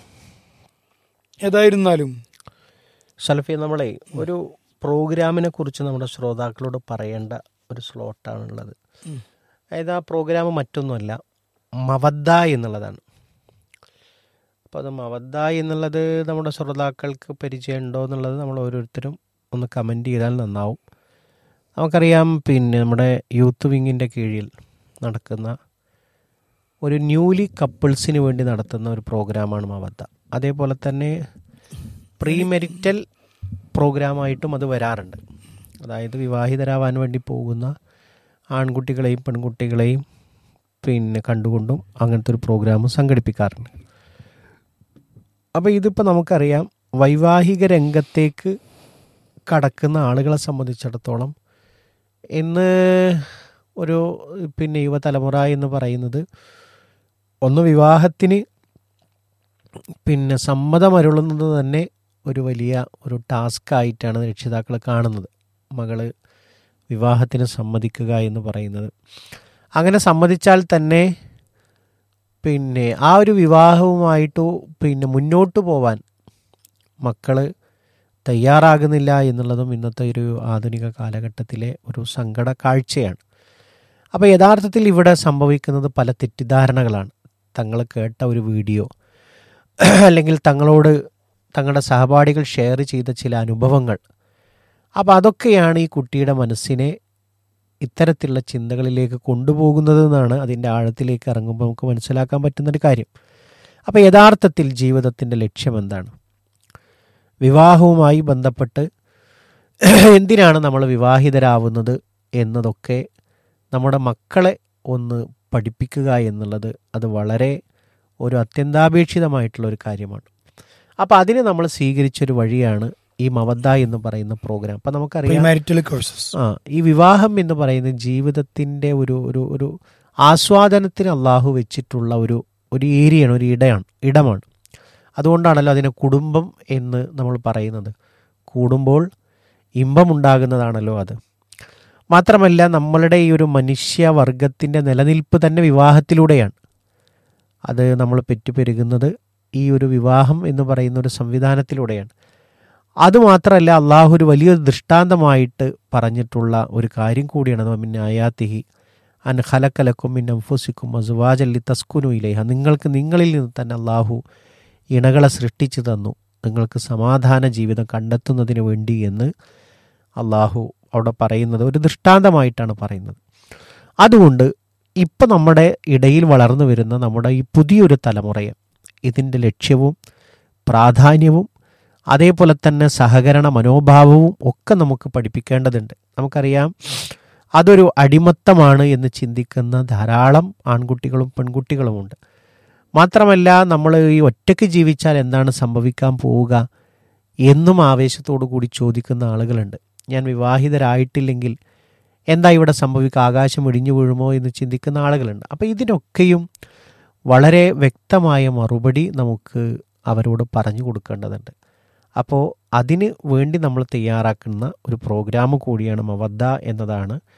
ഏതായിരുന്നാലും സലഫി നമ്മളെ ഒരു പ്രോഗ്രാമിനെ കുറിച്ച് നമ്മുടെ ശ്രോതാക്കളോട് പറയേണ്ട ഒരു സ്ലോട്ടാണുള്ളത് ഉം. അതായത് ആ പ്രോഗ്രാം മറ്റൊന്നുമല്ല മവദ്ദ എന്നുള്ളതാണ് അപ്പോൾ അത് മവദ്ദ എന്നുള്ളത് നമ്മുടെ ശ്രോതാക്കൾക്ക് പരിചയമുണ്ടോ എന്നുള്ളത് നമ്മൾ ഓരോരുത്തരും ഒന്ന് കമൻറ്റ് ചെയ്താൽ നന്നാവും നമുക്കറിയാം പിന്നെ നമ്മുടെ യൂത്ത് വിങ്ങിൻ്റെ കീഴിൽ നടക്കുന്ന ഒരു ന്യൂലി കപ്പിൾസിന് വേണ്ടി നടത്തുന്ന ഒരു പ്രോഗ്രാമാണ് മവദ്ദ അതേപോലെ തന്നെ പ്രീ മെരിറ്റൽ പ്രോഗ്രാമായിട്ടും അത് വരാറുണ്ട് അതായത് വിവാഹിതരാവാൻ വേണ്ടി പോകുന്ന ആൺകുട്ടികളെയും പെൺകുട്ടികളെയും പിന്നെ കണ്ടുകൊണ്ടും അങ്ങനത്തെ ഒരു പ്രോഗ്രാം സംഘടിപ്പിക്കാറുണ്ട് അപ്പോൾ ഇതിപ്പോൾ നമുക്കറിയാം വൈവാഹിക രംഗത്തേക്ക് കടക്കുന്ന ആളുകളെ സംബന്ധിച്ചിടത്തോളം ഇന്ന് ഒരു പിന്നെ യുവതലമുറ എന്ന് പറയുന്നത് ഒന്ന് വിവാഹത്തിന് പിന്നെ സമ്മതമരുളുന്നത് തന്നെ ഒരു വലിയ ഒരു ടാസ്ക് ആയിട്ടാണ് രക്ഷിതാക്കൾ കാണുന്നത് മകള് വിവാഹത്തിന് സമ്മതിക്കുക എന്ന് പറയുന്നത് അങ്ങനെ സമ്മതിച്ചാൽ തന്നെ പിന്നെ ആ ഒരു വിവാഹവുമായിട്ട് പിന്നെ മുന്നോട്ട് പോവാൻ മക്കൾ തയ്യാറാകുന്നില്ല എന്നുള്ളതും ഇന്നത്തെ ഒരു ആധുനിക കാലഘട്ടത്തിലെ ഒരു സങ്കട കാഴ്ചയാണ് അപ്പോൾ യഥാർത്ഥത്തിൽ ഇവിടെ സംഭവിക്കുന്നത് പല തെറ്റിദ്ധാരണകളാണ് തങ്ങൾ കേട്ട ഒരു വീഡിയോ അല്ലെങ്കിൽ തങ്ങളോട് തങ്ങളുടെ സഹപാഠികൾ ഷെയർ ചെയ്ത ചില അനുഭവങ്ങൾ അപ്പോൾ അതൊക്കെയാണ് ഈ കുട്ടിയുടെ മനസ്സിനെ ഇത്തരത്തിലുള്ള ചിന്തകളിലേക്ക് കൊണ്ടുപോകുന്നത് എന്നാണ് അതിൻ്റെ ആഴത്തിലേക്ക് ഇറങ്ങുമ്പോൾ നമുക്ക് മനസ്സിലാക്കാൻ പറ്റുന്നൊരു കാര്യം അപ്പോൾ യഥാർത്ഥത്തിൽ ജീവിതത്തിൻ്റെ ലക്ഷ്യം എന്താണ് വിവാഹവുമായി ബന്ധപ്പെട്ട് എന്തിനാണ് നമ്മൾ വിവാഹിതരാവുന്നത് എന്നതൊക്കെ നമ്മുടെ മക്കളെ ഒന്ന് പഠിപ്പിക്കുക എന്നുള്ളത് അത് വളരെ ഒരു അത്യന്താപേക്ഷിതമായിട്ടുള്ള ഒരു കാര്യമാണ് അപ്പോൾ അതിന് നമ്മൾ സ്വീകരിച്ചൊരു വഴിയാണ് ഈ മവദ്ദ എന്ന് പറയുന്ന പ്രോഗ്രാം അപ്പം നമുക്കറിയാം പ്രീമാരിറ്റൽ കോഴ്സസ് ആ ഈ വിവാഹം എന്ന് പറയുന്നത് ജീവിതത്തിൻ്റെ ഒരു ഒരു ഒരു ആസ്വാദനത്തിന് അള്ളാഹു വെച്ചിട്ടുള്ള ഒരു ഒരു ഏരിയയാണ് ഒരു ഇടയാണ് ഇടമാണ് അതുകൊണ്ടാണല്ലോ അതിനെ കുടുംബം എന്ന് നമ്മൾ പറയുന്നത് കൂടുമ്പോൾ ഇമ്പമുണ്ടാകുന്നതാണല്ലോ അത് മാത്രമല്ല നമ്മളുടെ ഈ ഒരു മനുഷ്യവർഗത്തിൻ്റെ നിലനിൽപ്പ് തന്നെ വിവാഹത്തിലൂടെയാണ് അത് നമ്മൾ പെറ്റുപെരുകുന്നത് ഈ ഒരു വിവാഹം എന്ന് പറയുന്ന ഒരു സംവിധാനത്തിലൂടെയാണ് അതുമാത്രമല്ല അള്ളാഹു ഒരു വലിയൊരു ദൃഷ്ടാന്തമായിട്ട് പറഞ്ഞിട്ടുള്ള ഒരു കാര്യം കൂടിയാണ് മിൻ ആയാത്തിഹി അൻ ഖലക്കലക്കും മിൻ അംഫുസിക്കും അസുവാജല്ലി തസ്കുനു ഇലേഹ നിങ്ങൾക്ക് നിങ്ങളിൽ നിന്ന് തന്നെ അള്ളാഹു ഇണകളെ സൃഷ്ടിച്ചു തന്നു നിങ്ങൾക്ക് സമാധാന ജീവിതം കണ്ടെത്തുന്നതിന് വേണ്ടി എന്ന് അള്ളാഹു അവിടെ പറയുന്നത് ഒരു ദൃഷ്ടാന്തമായിട്ടാണ് പറയുന്നത് അതുകൊണ്ട് ഇപ്പം നമ്മുടെ ഇടയിൽ വളർന്നു വരുന്ന നമ്മുടെ ഈ പുതിയൊരു തലമുറയെ ഇതിൻ്റെ ലക്ഷ്യവും പ്രാധാന്യവും അതേപോലെ തന്നെ സഹകരണ മനോഭാവവും ഒക്കെ നമുക്ക് പഠിപ്പിക്കേണ്ടതുണ്ട് നമുക്കറിയാം അതൊരു അടിമത്തമാണ് എന്ന് ചിന്തിക്കുന്ന ധാരാളം ആൺകുട്ടികളും പെൺകുട്ടികളുമുണ്ട് മാത്രമല്ല നമ്മൾ ഈ ഒറ്റയ്ക്ക് ജീവിച്ചാൽ എന്താണ് സംഭവിക്കാൻ പോവുക എന്നും ആവേശത്തോടു കൂടി ചോദിക്കുന്ന ആളുകളുണ്ട് ഞാൻ വിവാഹിതരായിട്ടില്ലെങ്കിൽ എന്താ ഇവിടെ സംഭവിക്കുക ആകാശം ഇടിഞ്ഞു വീഴുമോ എന്ന് ചിന്തിക്കുന്ന ആളുകളുണ്ട് അപ്പോൾ ഇതിനൊക്കെയും വളരെ വ്യക്തമായ മറുപടി നമുക്ക് അവരോട് പറഞ്ഞു കൊടുക്കേണ്ടതുണ്ട് അപ്പോൾ അതിന് വേണ്ടി നമ്മൾ തയ്യാറാക്കുന്ന ഒരു പ്രോഗ്രാം കൂടിയാണ് മവദ്ദ എന്നതാണ്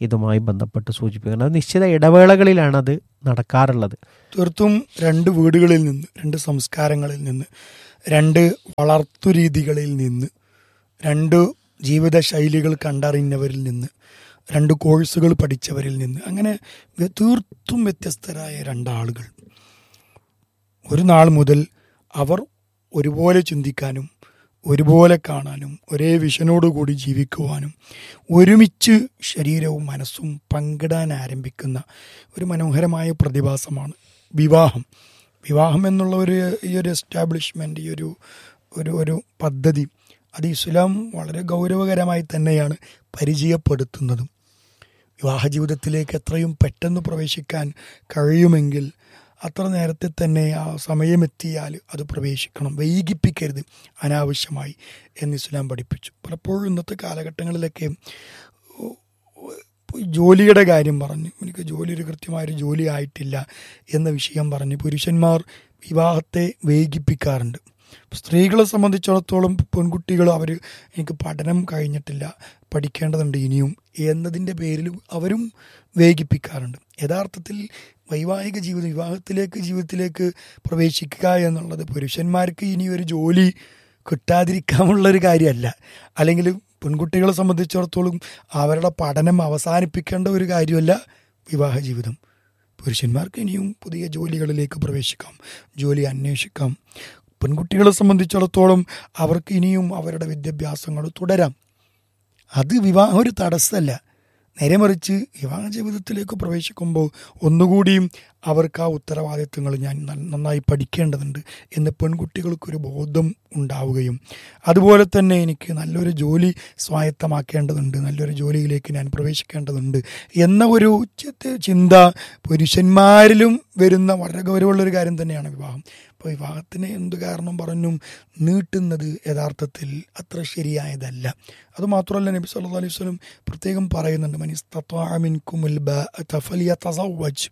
ഇതുമായി ബന്ധപ്പെട്ട് സൂചിപ്പിക്കുന്നത് അത് നിശ്ചിത ഇടവേളകളിലാണ് അത് നടക്കാറുള്ളത് തീർത്തും രണ്ട് വീടുകളിൽ നിന്ന് രണ്ട് സംസ്കാരങ്ങളിൽ നിന്ന് രണ്ട് വളർത്തു രീതികളിൽ നിന്ന് രണ്ട് ജീവിത ശൈലികൾ കണ്ടറിഞ്ഞവരിൽ നിന്ന് രണ്ട് കോഴ്സുകൾ പഠിച്ചവരിൽ നിന്ന് അങ്ങനെ വ്യ- തീർത്തും വ്യത്യസ്തരായ രണ്ടാളുകൾ ഒരു നാൾ മുതൽ അവർ ഒരുപോലെ ചിന്തിക്കാനും ഒരുപോലെ കാണാനും ഒരേ വിഷനോടുകൂടി ജീവിക്കുവാനും ഒരുമിച്ച് ശരീരവും മനസ്സും പങ്കിടാൻ ആരംഭിക്കുന്ന ഒരു മനോഹരമായ പ്രതിഭാസമാണ് വിവാഹം വിവാഹം എന്നുള്ള ഒരു ഈ ഒരു എസ്റ്റാബ്ലിഷ്മെൻ്റ് ഈ ഒരു ഒരു ഒരു പദ്ധതി അത് ഇസ്ലാം വളരെ ഗൗരവകരമായി തന്നെയാണ് പരിചയപ്പെടുത്തുന്നതും വിവാഹ ജീവിതത്തിലേക്ക് എത്രയും പെട്ടെന്ന് പ്രവേശിക്കാൻ കഴിയുമെങ്കിൽ അത്ര നേരത്തെ തന്നെ ആ സമയമെത്തിയാൽ അത് പ്രവേശിക്കണം വൈകിപ്പിക്കരുത് അനാവശ്യമായി എന്ന് ഇസ്ലാം പഠിപ്പിച്ചു പലപ്പോഴും ഇന്നത്തെ കാലഘട്ടങ്ങളിലൊക്കെ ജോലിയുടെ കാര്യം പറഞ്ഞു എനിക്ക് ജോലി ഒരു കൃത്യമായൊരു ജോലി ആയിട്ടില്ല എന്ന വിഷയം പറഞ്ഞ് പുരുഷന്മാർ വിവാഹത്തെ വൈകിപ്പിക്കാറുണ്ട് സ്ത്രീകളെ സംബന്ധിച്ചിടത്തോളം പെൺകുട്ടികൾ അവർ എനിക്ക് പഠനം കഴിഞ്ഞിട്ടില്ല പഠിക്കേണ്ടതുണ്ട് ഇനിയും എന്നതിൻ്റെ പേരിൽ അവരും വൈകിപ്പിക്കാറുണ്ട് യഥാർത്ഥത്തിൽ വൈവാഹിക ജീവിതം വിവാഹത്തിലേക്ക് ജീവിതത്തിലേക്ക് പ്രവേശിക്കുക എന്നുള്ളത് പുരുഷന്മാർക്ക് ഇനി ഒരു ജോലി കിട്ടാതിരിക്കാനുള്ളൊരു കാര്യമല്ല അല്ലെങ്കിൽ പെൺകുട്ടികളെ സംബന്ധിച്ചിടത്തോളം അവരുടെ പഠനം അവസാനിപ്പിക്കേണ്ട ഒരു കാര്യമല്ല വിവാഹ ജീവിതം പുരുഷന്മാർക്ക് ഇനിയും പുതിയ ജോലികളിലേക്ക് പ്രവേശിക്കാം ജോലി അന്വേഷിക്കാം പെൺകുട്ടികളെ സംബന്ധിച്ചിടത്തോളം അവർക്ക് ഇനിയും അവരുടെ വിദ്യാഭ്യാസങ്ങൾ തുടരാം അത് വിവാഹം ഒരു തടസ്സമല്ല നേരെ മറിച്ച് വിവാഹ ജീവിതത്തിലേക്ക് പ്രവേശിക്കുമ്പോൾ ഒന്നുകൂടിയും അവർക്ക് ആ ഉത്തരവാദിത്വങ്ങൾ ഞാൻ നന്ന- നന്നായി പഠിക്കേണ്ടതുണ്ട് എന്ന് പെൺകുട്ടികൾക്കൊരു ബോധം ഉണ്ടാവുകയും അതുപോലെ തന്നെ എനിക്ക് നല്ലൊരു ജോലി സ്വായത്തമാക്കേണ്ടതുണ്ട് നല്ലൊരു ജോലിയിലേക്ക് ഞാൻ പ്രവേശിക്കേണ്ടതുണ്ട് എന്ന ഒരു ചി- ചിന്ത പുരുഷന്മാരിലും വരുന്ന വളരെ ഗൗരവമുള്ളൊരു കാര്യം തന്നെയാണ് വിവാഹം അപ്പോൾ വിവാഹത്തിന് എന്ത് കാരണം പറഞ്ഞും നീട്ടുന്നത് യഥാർത്ഥത്തിൽ അത്ര ശരിയായതല്ല അതുമാത്രമല്ല നബി സല്ലല്ലാഹു അലൈഹി വസല്ലം പ്രത്യേകം പറയുന്നുണ്ട് മനിസ്തത്വാമിൻ കുമുൽ തസവ്വജ്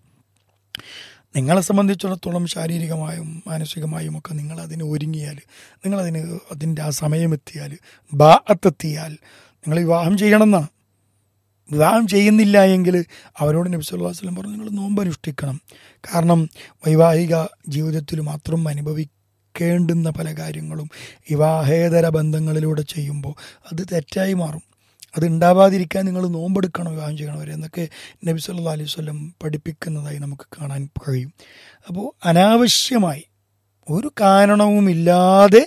നിങ്ങളെ സംബന്ധിച്ചിടത്തോളം ശാരീരികമായും മാനസികമായും ഒക്കെ നിങ്ങൾ അതിന് ഒരുങ്ങിയാൽ നിങ്ങളതിന് അതിൻ്റെ ആ സമയമെത്തിയാൽ ബാഅത്തെത്തിയാൽ നിങ്ങൾ വിവാഹം ചെയ്യണം എന്നാണ് വിവാഹം ചെയ്യുന്നില്ല എങ്കിൽ അവരോട് നബി സല്ലല്ലാഹു അലൈഹി വസല്ലം പറഞ്ഞു നിങ്ങൾ നോമ്പ് അനുഷ്ഠിക്കണം കാരണം വൈവാഹിക ജീവിതത്തിൽ മാത്രം അനുഭവിക്കേണ്ടുന്ന പല കാര്യങ്ങളും വിവാഹേതര ബന്ധങ്ങളിലൂടെ ചെയ്യുമ്പോൾ അത് തെറ്റായി മാറും അത് ഉണ്ടാവാതിരിക്കാൻ നിങ്ങൾ നോമ്പെടുക്കണം വിവാഹം ചെയ്യണവർ എന്നൊക്കെ നബി സല്ലല്ലാഹു അലൈഹി വസല്ലം പഠിപ്പിക്കുന്നതായി നമുക്ക് കാണാൻ കഴിയും അപ്പോൾ അനാവശ്യമായി ഒരു കാരണവുമില്ലാതെ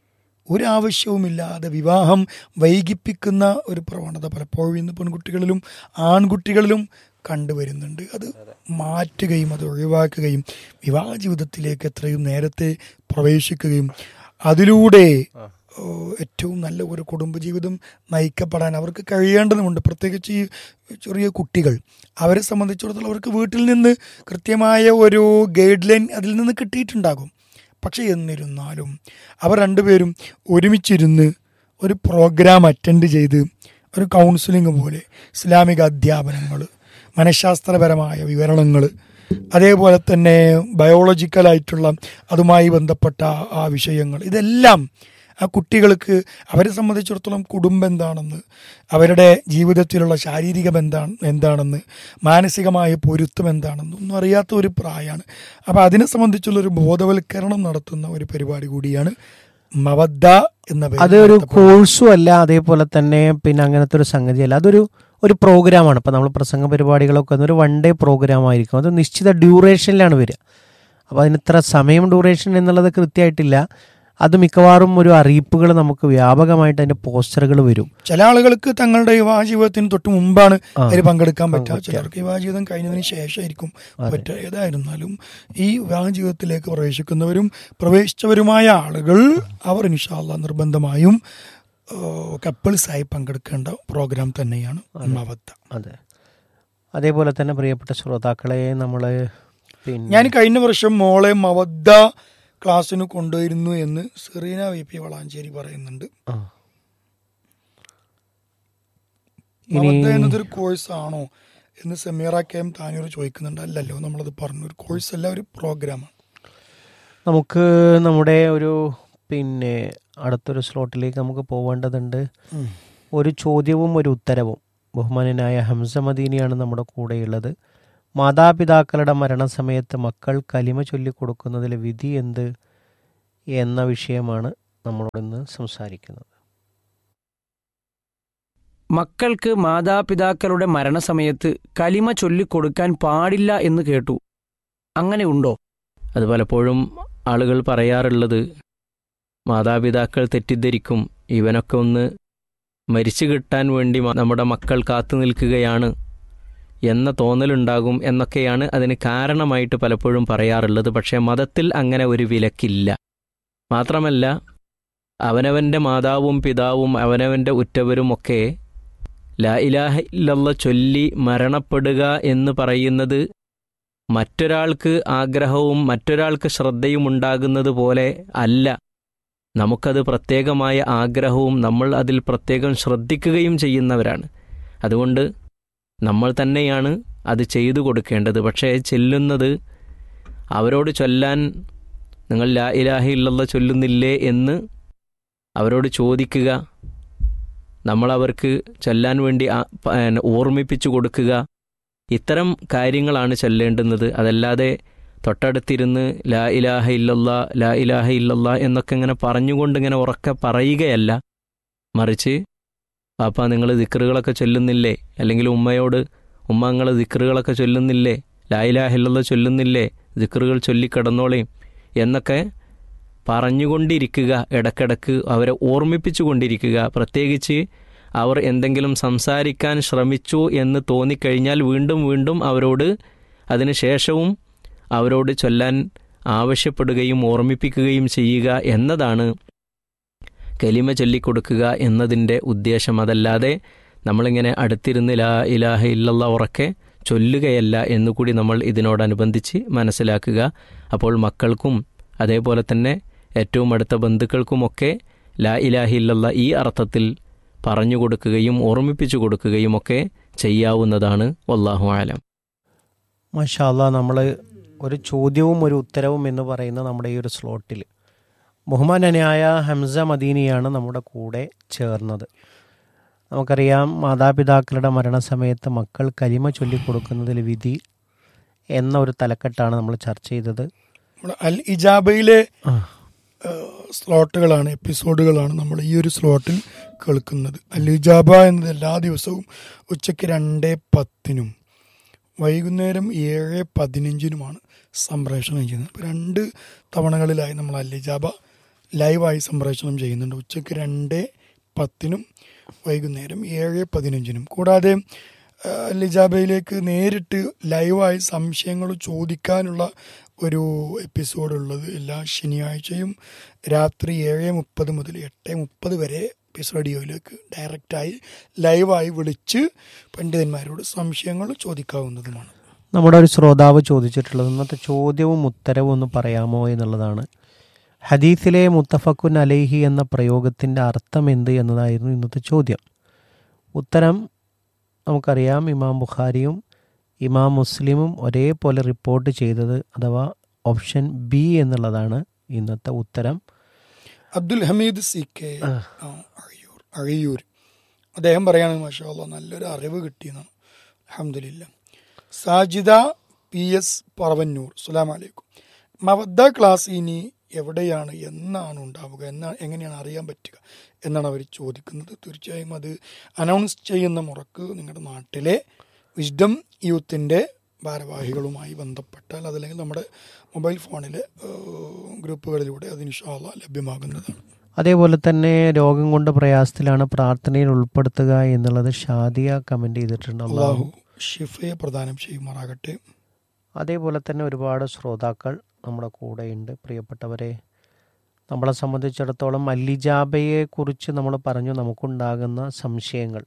ഒരാവശ്യവുമില്ലാതെ വിവാഹം വൈകിപ്പിക്കുന്ന ഒരു പ്രവണത പലപ്പോഴും ഇന്ന് പെൺകുട്ടികളിലും ആൺകുട്ടികളിലും കണ്ടുവരുന്നുണ്ട് അത് മാറ്റുകയും അത് ഒഴിവാക്കുകയും വിവാഹ ജീവിതത്തിലേക്ക് എത്രയും നേരത്തെ പ്രവേശിക്കുകയും അതിലൂടെ ഓ, ഏറ്റവും നല്ല ഒരു കുടുംബജീവിതം നയിക്കപ്പെടാൻ അവർക്ക് കഴിയേണ്ടതുണ്ട് പ്രത്യേകിച്ച് ഈ ചെറിയ കുട്ടികൾ അവരെ സംബന്ധിച്ചിടത്തോളം അവർക്ക് വീട്ടിൽ നിന്ന് കൃത്യമായ ഒരു ഗൈഡ് ലൈൻ അതിൽ നിന്ന് കിട്ടിയിട്ടുണ്ടാകും പക്ഷെ എന്നിരുന്നാലും അവർ രണ്ടുപേരും ഒരുമിച്ചിരുന്ന് ഒരു പ്രോഗ്രാം അറ്റൻഡ് ചെയ്ത് ഒരു കൗൺസിലിംഗ് പോലെ ഇസ്ലാമിക അധ്യാപനങ്ങൾ മനഃശാസ്ത്രപരമായ വിവരണങ്ങൾ അതേപോലെ തന്നെ ബയോളജിക്കലായിട്ടുള്ള അതുമായി ബന്ധപ്പെട്ട ആ വിഷയങ്ങൾ ഇതെല്ലാം ആ കുട്ടികൾക്ക് അവരെ സംബന്ധിച്ചിടത്തോളം കുടുംബം എന്താണെന്ന് അവരുടെ ജീവിതത്തിലുള്ള ശാരീരിക ബന്ധം എന്താണെന്ന് മാനസികമായ പൊരുത്തം എന്താണെന്ന് ഒന്നും അറിയാത്ത ഒരു പ്രായമാണ് അപ്പോൾ അതിനെ സംബന്ധിച്ചുള്ള ഒരു ബോധവൽക്കരണം നടത്തുന്ന ഒരു പരിപാടി കൂടിയാണ് മവദ്ദ എന്ന പേരിൽ അതൊരു നടത്തപ്പെടുന്നത്. കോഴ്സും അല്ല അതേപോലെ തന്നെ പിന്നെ അങ്ങനത്തെ ഒരു സംഗതിയല്ല അതൊരു ഒരു പ്രോഗ്രാമാണ് ഇപ്പം നമ്മൾ പ്രസംഗ പരിപാടികളൊക്കെ ഒരു വൺ ഡേ പ്രോഗ്രാം ആയിരിക്കും അത് നിശ്ചിത ഡ്യൂറേഷനിലാണ് വരിക അപ്പോൾ അതിന് ഇത്ര സമയം ഡ്യൂറേഷൻ എന്നുള്ളത് കൃത്യമായിട്ടില്ല അത് മിക്കവാറും ഒരു അറിയിപ്പുകൾ നമുക്ക് വ്യാപകമായിട്ട് അതിൻ്റെ പോസ്റ്ററുകൾ വരും ചില ആളുകൾക്ക് തങ്ങളുടെ വിവാഹ ജീവിതത്തിന് തൊട്ട് മുമ്പാണ് ആ. അതിൽ പങ്കെടുക്കാൻ പറ്റുക പറ്റുക. ചിലർക്ക് വിവാഹ ജീവിതം കഴിഞ്ഞതിന് ശേഷമായിരിക്കും അതെ. പറ്റുക ഏതായിരുന്നാലും ഈ വിവാഹ ജീവിതത്തിലേക്ക് പ്രവേശിക്കുന്നവരും പ്രവേശിച്ചവരുമായ ആളുകൾ അവർ ഇൻഷാല്ല നിർബന്ധമായും കപ്പിൾസായി പങ്കെടുക്കേണ്ട പ്രോഗ്രാം തന്നെയാണ് മവത്ത അതെ അതേപോലെ തന്നെ പ്രിയപ്പെട്ട ശ്രോതാക്കളെ നമ്മൾ പിന്നെ ഞാൻ കഴിഞ്ഞ വർഷം മോളെ മവദ്ദ ക്ലാസ്സിന് കൊണ്ടുവരുന്നു എന്ന് സെറീന വി പി വളാഞ്ചേരി പറയുന്നുണ്ട് ആ. മവദ്ദ ഇനി എന്നതൊരു കോഴ്സ് ആണോ എന്ന് സെമീറ കെ എം താനൂർ ചോദിക്കുന്നുണ്ട് അല്ലല്ലോ നമ്മളത് പറഞ്ഞു ഒരു കോഴ്സ് അല്ല ഒരു പ്രോഗ്രാമാണ് നമുക്ക് നമ്മുടെ ഒരു പിന്നെ അടുത്തൊരു സ്ലോട്ടിലേക്ക് നമുക്ക് പോവേണ്ടതുണ്ട് ഒരു ചോദ്യവും ഒരു ഉത്തരവും ബഹുമാനനായ ഹംസ മദീനിയാണ് നമ്മുടെ കൂടെയുള്ളത് മാതാപിതാക്കളുടെ മരണസമയത്ത് മക്കൾ കലിമ ചൊല്ലിക്കൊടുക്കുന്നതിലെ വിധി എന്ത് എന്ന വിഷയമാണ് നമ്മളോട് ഇന്ന് സംസാരിക്കുന്നത് മക്കൾക്ക് മാതാപിതാക്കളുടെ മരണസമയത്ത് കലിമ ചൊല്ലിക്കൊടുക്കാൻ പാടില്ല എന്ന് കേട്ടു അങ്ങനെ ഉണ്ടോ അത് പലപ്പോഴും ആളുകൾ പറയാറുള്ളത് മാതാപിതാക്കൾ തെറ്റിദ്ധരിക്കും ഇവനൊക്കെ ഒന്ന് മരിച്ചു കിട്ടാൻ വേണ്ടി മ- നമ്മുടെ മക്കൾ കാത്തു നിൽക്കുകയാണ് എന്ന തോന്നലുണ്ടാകും എന്നൊക്കെയാണ് അതിന് കാരണമായിട്ട് പലപ്പോഴും പറയാറുള്ളത് പക്ഷേ മതത്തിൽ അങ്ങനെ ഒരു വിലക്കില്ല മാത്രമല്ല അവനവൻ്റെ മാതാവും പിതാവും അവനവൻ്റെ ഉറ്റവരുമൊക്കെ ലാ ഇലാഹ ഇല്ലല്ല ചൊല്ലി മരണപ്പെടുക എന്ന് പറയുന്നത് മറ്റൊരാൾക്ക് ആഗ്രഹവും മറ്റൊരാൾക്ക് ശ്രദ്ധയും ഉണ്ടാകുന്നത് പോലെ അല്ല നമുക്കത് പ്രത്യേകമായ ആഗ്രഹവും നമ്മൾ അതിൽ പ്രത്യേകം ശ്രദ്ധിക്കുകയും ചെയ്യുന്നവരാണ് അതുകൊണ്ട് നമ്മൾ തന്നെയാണ് അത് ചെയ്തു കൊടുക്കേണ്ടത് പക്ഷേ ചെല്ലുന്നത് അവരോട് ചൊല്ലാൻ നിങ്ങൾ ലാ ഇലാഹ ഇല്ലല്ല ചൊല്ലുന്നില്ലേ എന്ന് അവരോട് ചോദിക്കുക നമ്മൾ അവർക്ക് ചൊല്ലാൻ വേണ്ടി ആ- പ- ഓർമ്മിപ്പിച്ചു കൊടുക്കുക ഇത്തരം കാര്യങ്ങളാണ് ചൊല്ലേണ്ടുന്നത് അതല്ലാതെ തൊട്ടടുത്തിരുന്ന് ലാ ഇലാഹ ഇല്ലല്ലാ ലാ ഇലാഹ ഇല്ലല്ലാ എന്നൊക്കെ ഇങ്ങനെ പറഞ്ഞുകൊണ്ട് ഇങ്ങനെ ഉറക്കെ പറയുകയല്ല മറിച്ച് പാപ്പ നിങ്ങൾ ദിക്റുകളൊക്കെ ചൊല്ലുന്നില്ലേ അല്ലെങ്കിൽ ഉമ്മയോട് ഉമ്മ നിങ്ങൾ ദിക്റുകളൊക്കെ ചൊല്ലുന്നില്ലേ ലാ ഇലാഹ ഇല്ലല്ലാ ചൊല്ലുന്നില്ലേ ദിക്റുകൾ ചൊല്ലിക്കിടന്നോളേയും എന്നൊക്കെ പറഞ്ഞുകൊണ്ടിരിക്കുക ഇടക്കിടക്ക് അവരെ ഓർമ്മിപ്പിച്ചു കൊണ്ടിരിക്കുക പ്രത്യേകിച്ച് അവർ എന്തെങ്കിലും സംസാരിക്കാൻ ശ്രമിച്ചു എന്ന് തോന്നിക്കഴിഞ്ഞാൽ വീണ്ടും വീണ്ടും അവരോട് അതിനുശേഷവും അവരോട് ചൊല്ലാൻ ആവശ്യപ്പെടുകയും ഓർമ്മിപ്പിക്കുകയും ചെയ്യുക എന്നതാണ് കലിമ ചൊല്ലിക്കൊടുക്കുക എന്നതിൻ്റെ ഉദ്ദേശം അതല്ലാതെ നമ്മളിങ്ങനെ അടുത്തിരുന്ന് ലാ ഇലാഹ ഇല്ലല്ല ഉറക്കെ ചൊല്ലുകയല്ല എന്നുകൂടി നമ്മൾ ഇതിനോടനുബന്ധിച്ച് മനസ്സിലാക്കുക അപ്പോൾ മക്കൾക്കും അതേപോലെ തന്നെ ഏറ്റവും അടുത്ത ബന്ധുക്കൾക്കുമൊക്കെ ലാ ഇലാഹ ഇല്ലല്ല ഈ അർത്ഥത്തിൽ പറഞ്ഞു കൊടുക്കുകയും ഓർമ്മിപ്പിച്ചു കൊടുക്കുകയും ഒക്കെ ചെയ്യാവുന്നതാണ് വല്ലാഹു ആലം മഷാല്ല നമ്മൾ ഒരു ചോദ്യവും ഒരു ഉത്തരവും എന്ന് പറയുന്ന നമ്മുടെ ഈ ഒരു സ്ലോട്ടിൽ ബഹുമാനനായ ഹംസ മദീനിയാണ് നമ്മുടെ കൂടെ ചേർന്നത് നമുക്കറിയാം മാതാപിതാക്കളുടെ മരണസമയത്ത് മക്കൾ കലിമ ചൊല്ലിക്കൊടുക്കുന്നതിൽ വിധി എന്ന ഒരു തലക്കെട്ടാണ് നമ്മൾ ചർച്ച ചെയ്തത് നമ്മുടെ അൽ ഇജാബയിലെ ആ. ഏഹ്, സ്ലോട്ടുകളാണ് എപ്പിസോഡുകളാണ് നമ്മൾ ഈ ഒരു സ്ലോട്ടിൽ കേൾക്കുന്നത് അൽ ഇജാബ എന്നത് എല്ലാ ദിവസവും ഉച്ചയ്ക്ക് രണ്ട് പത്തിനും വൈകുന്നേരം ഏഴ് പതിനഞ്ചിനുമാണ് സംപ്രേഷണം ചെയ്യുന്നത് അപ്പോൾ രണ്ട് തവണകളിലായി നമ്മൾ അൽ ഇജാബ ലൈവായി സംപ്രേഷണം ചെയ്യുന്നുണ്ട് ഉച്ചയ്ക്ക് രണ്ട് പത്തിനും വൈകുന്നേരം ഏഴ് പതിനഞ്ചിനും കൂടാതെ ഏഹ്, അൽ ഇജാബയിലേക്ക് നേരിട്ട് ലൈവായി സംശയങ്ങൾ ചോദിക്കാനുള്ള ഒരു എപ്പിസോഡ് ഉള്ളത് എല്ലാ ശനിയാഴ്ചയും രാത്രി ഏഴ് മുപ്പത് മുതൽ എട്ട് മുപ്പത് വരെ പീസ് റേഡിയോയിലേക്ക് ഡയറക്റ്റായി ലൈവായി വിളിച്ച് പണ്ഡിതന്മാരോട് സംശയങ്ങൾ ചോദിക്കാവുന്നതുമാണ് നമ്മുടെ ഒരു ശ്രോതാവ് ചോദിച്ചിട്ടുള്ളത് ഇന്നത്തെ ചോദ്യവും ഉത്തരവും ഒന്ന് പറയാമോ എന്നുള്ളതാണ് ഹദീസിലെ മുത്തഫക്കുൻ അലൈഹി എന്ന പ്രയോഗത്തിൻ്റെ അർത്ഥം എന്ത് എന്നതായിരുന്നു ഇന്നത്തെ ചോദ്യം ഉത്തരം നമുക്കറിയാം ഇമാം ബുഖാരിയും ഇമാം മുസ്ലിമും ഒരേപോലെ റിപ്പോർട്ട് ചെയ്തത് അഥവാ ഓപ്ഷൻ ബി എന്നുള്ളതാണ് ഇന്നത്തെ ഉത്തരം അബ്ദുൽ ഹമീദ് സി കെ ആ, അഴിയൂർ അഴിയൂർ അദ്ദേഹം പറയാണ് മാഷാ അല്ലാ നല്ലൊരു അറിവ് കിട്ടിയെന്നാണ് അഹമ്മദില്ല സാജിദ പി എസ് പറവന്നൂർ അസ്സലാം വലൈക്കും മവദ്ദ ക്ലാസ് ഇനി എവിടെയാണ് എന്നാണ് ഉണ്ടാവുക എന്നാണ് എങ്ങനെയാണ് അറിയാൻ പറ്റുക എന്നാണ് അവർ ചോദിക്കുന്നത് തീർച്ചയായും അത് അനൗൺസ് ചെയ്യുന്ന മുറക്ക് നിങ്ങളുടെ നാട്ടിലെ വിസ്ഡം യൂത്തിൻ്റെ ഭാരവാഹികളുമായി ബന്ധപ്പെട്ടാൽ അതല്ലെങ്കിൽ നമ്മുടെ മൊബൈൽ ഫോണിലെ ഏഹ്, ഗ്രൂപ്പുകളിലൂടെ അത് ഇൻഷാല്ല ലഭ്യമാകുന്നതാണ് അതേപോലെ തന്നെ രോഗം കൊണ്ട് പ്രയാസത്തിലാണ് പ്രാർത്ഥനയിൽ ഉൾപ്പെടുത്തുക എന്നുള്ളത് ഷാദിയ കമൻ്റ് ചെയ്തിട്ടുണ്ട് അള്ളാഹു ഷിഫയെ പ്രദാനം ചെയ്യുമാറാകട്ടെ അതേപോലെ തന്നെ ഒരുപാട് ശ്രോതാക്കൾ നമ്മുടെ കൂടെയുണ്ട് പ്രിയപ്പെട്ടവരെ നമ്മളെ സംബന്ധിച്ചിടത്തോളം അല്ലിജാബയെ കുറിച്ച് നമ്മൾ പറഞ്ഞു നമുക്കുണ്ടാകുന്ന സംശയങ്ങൾ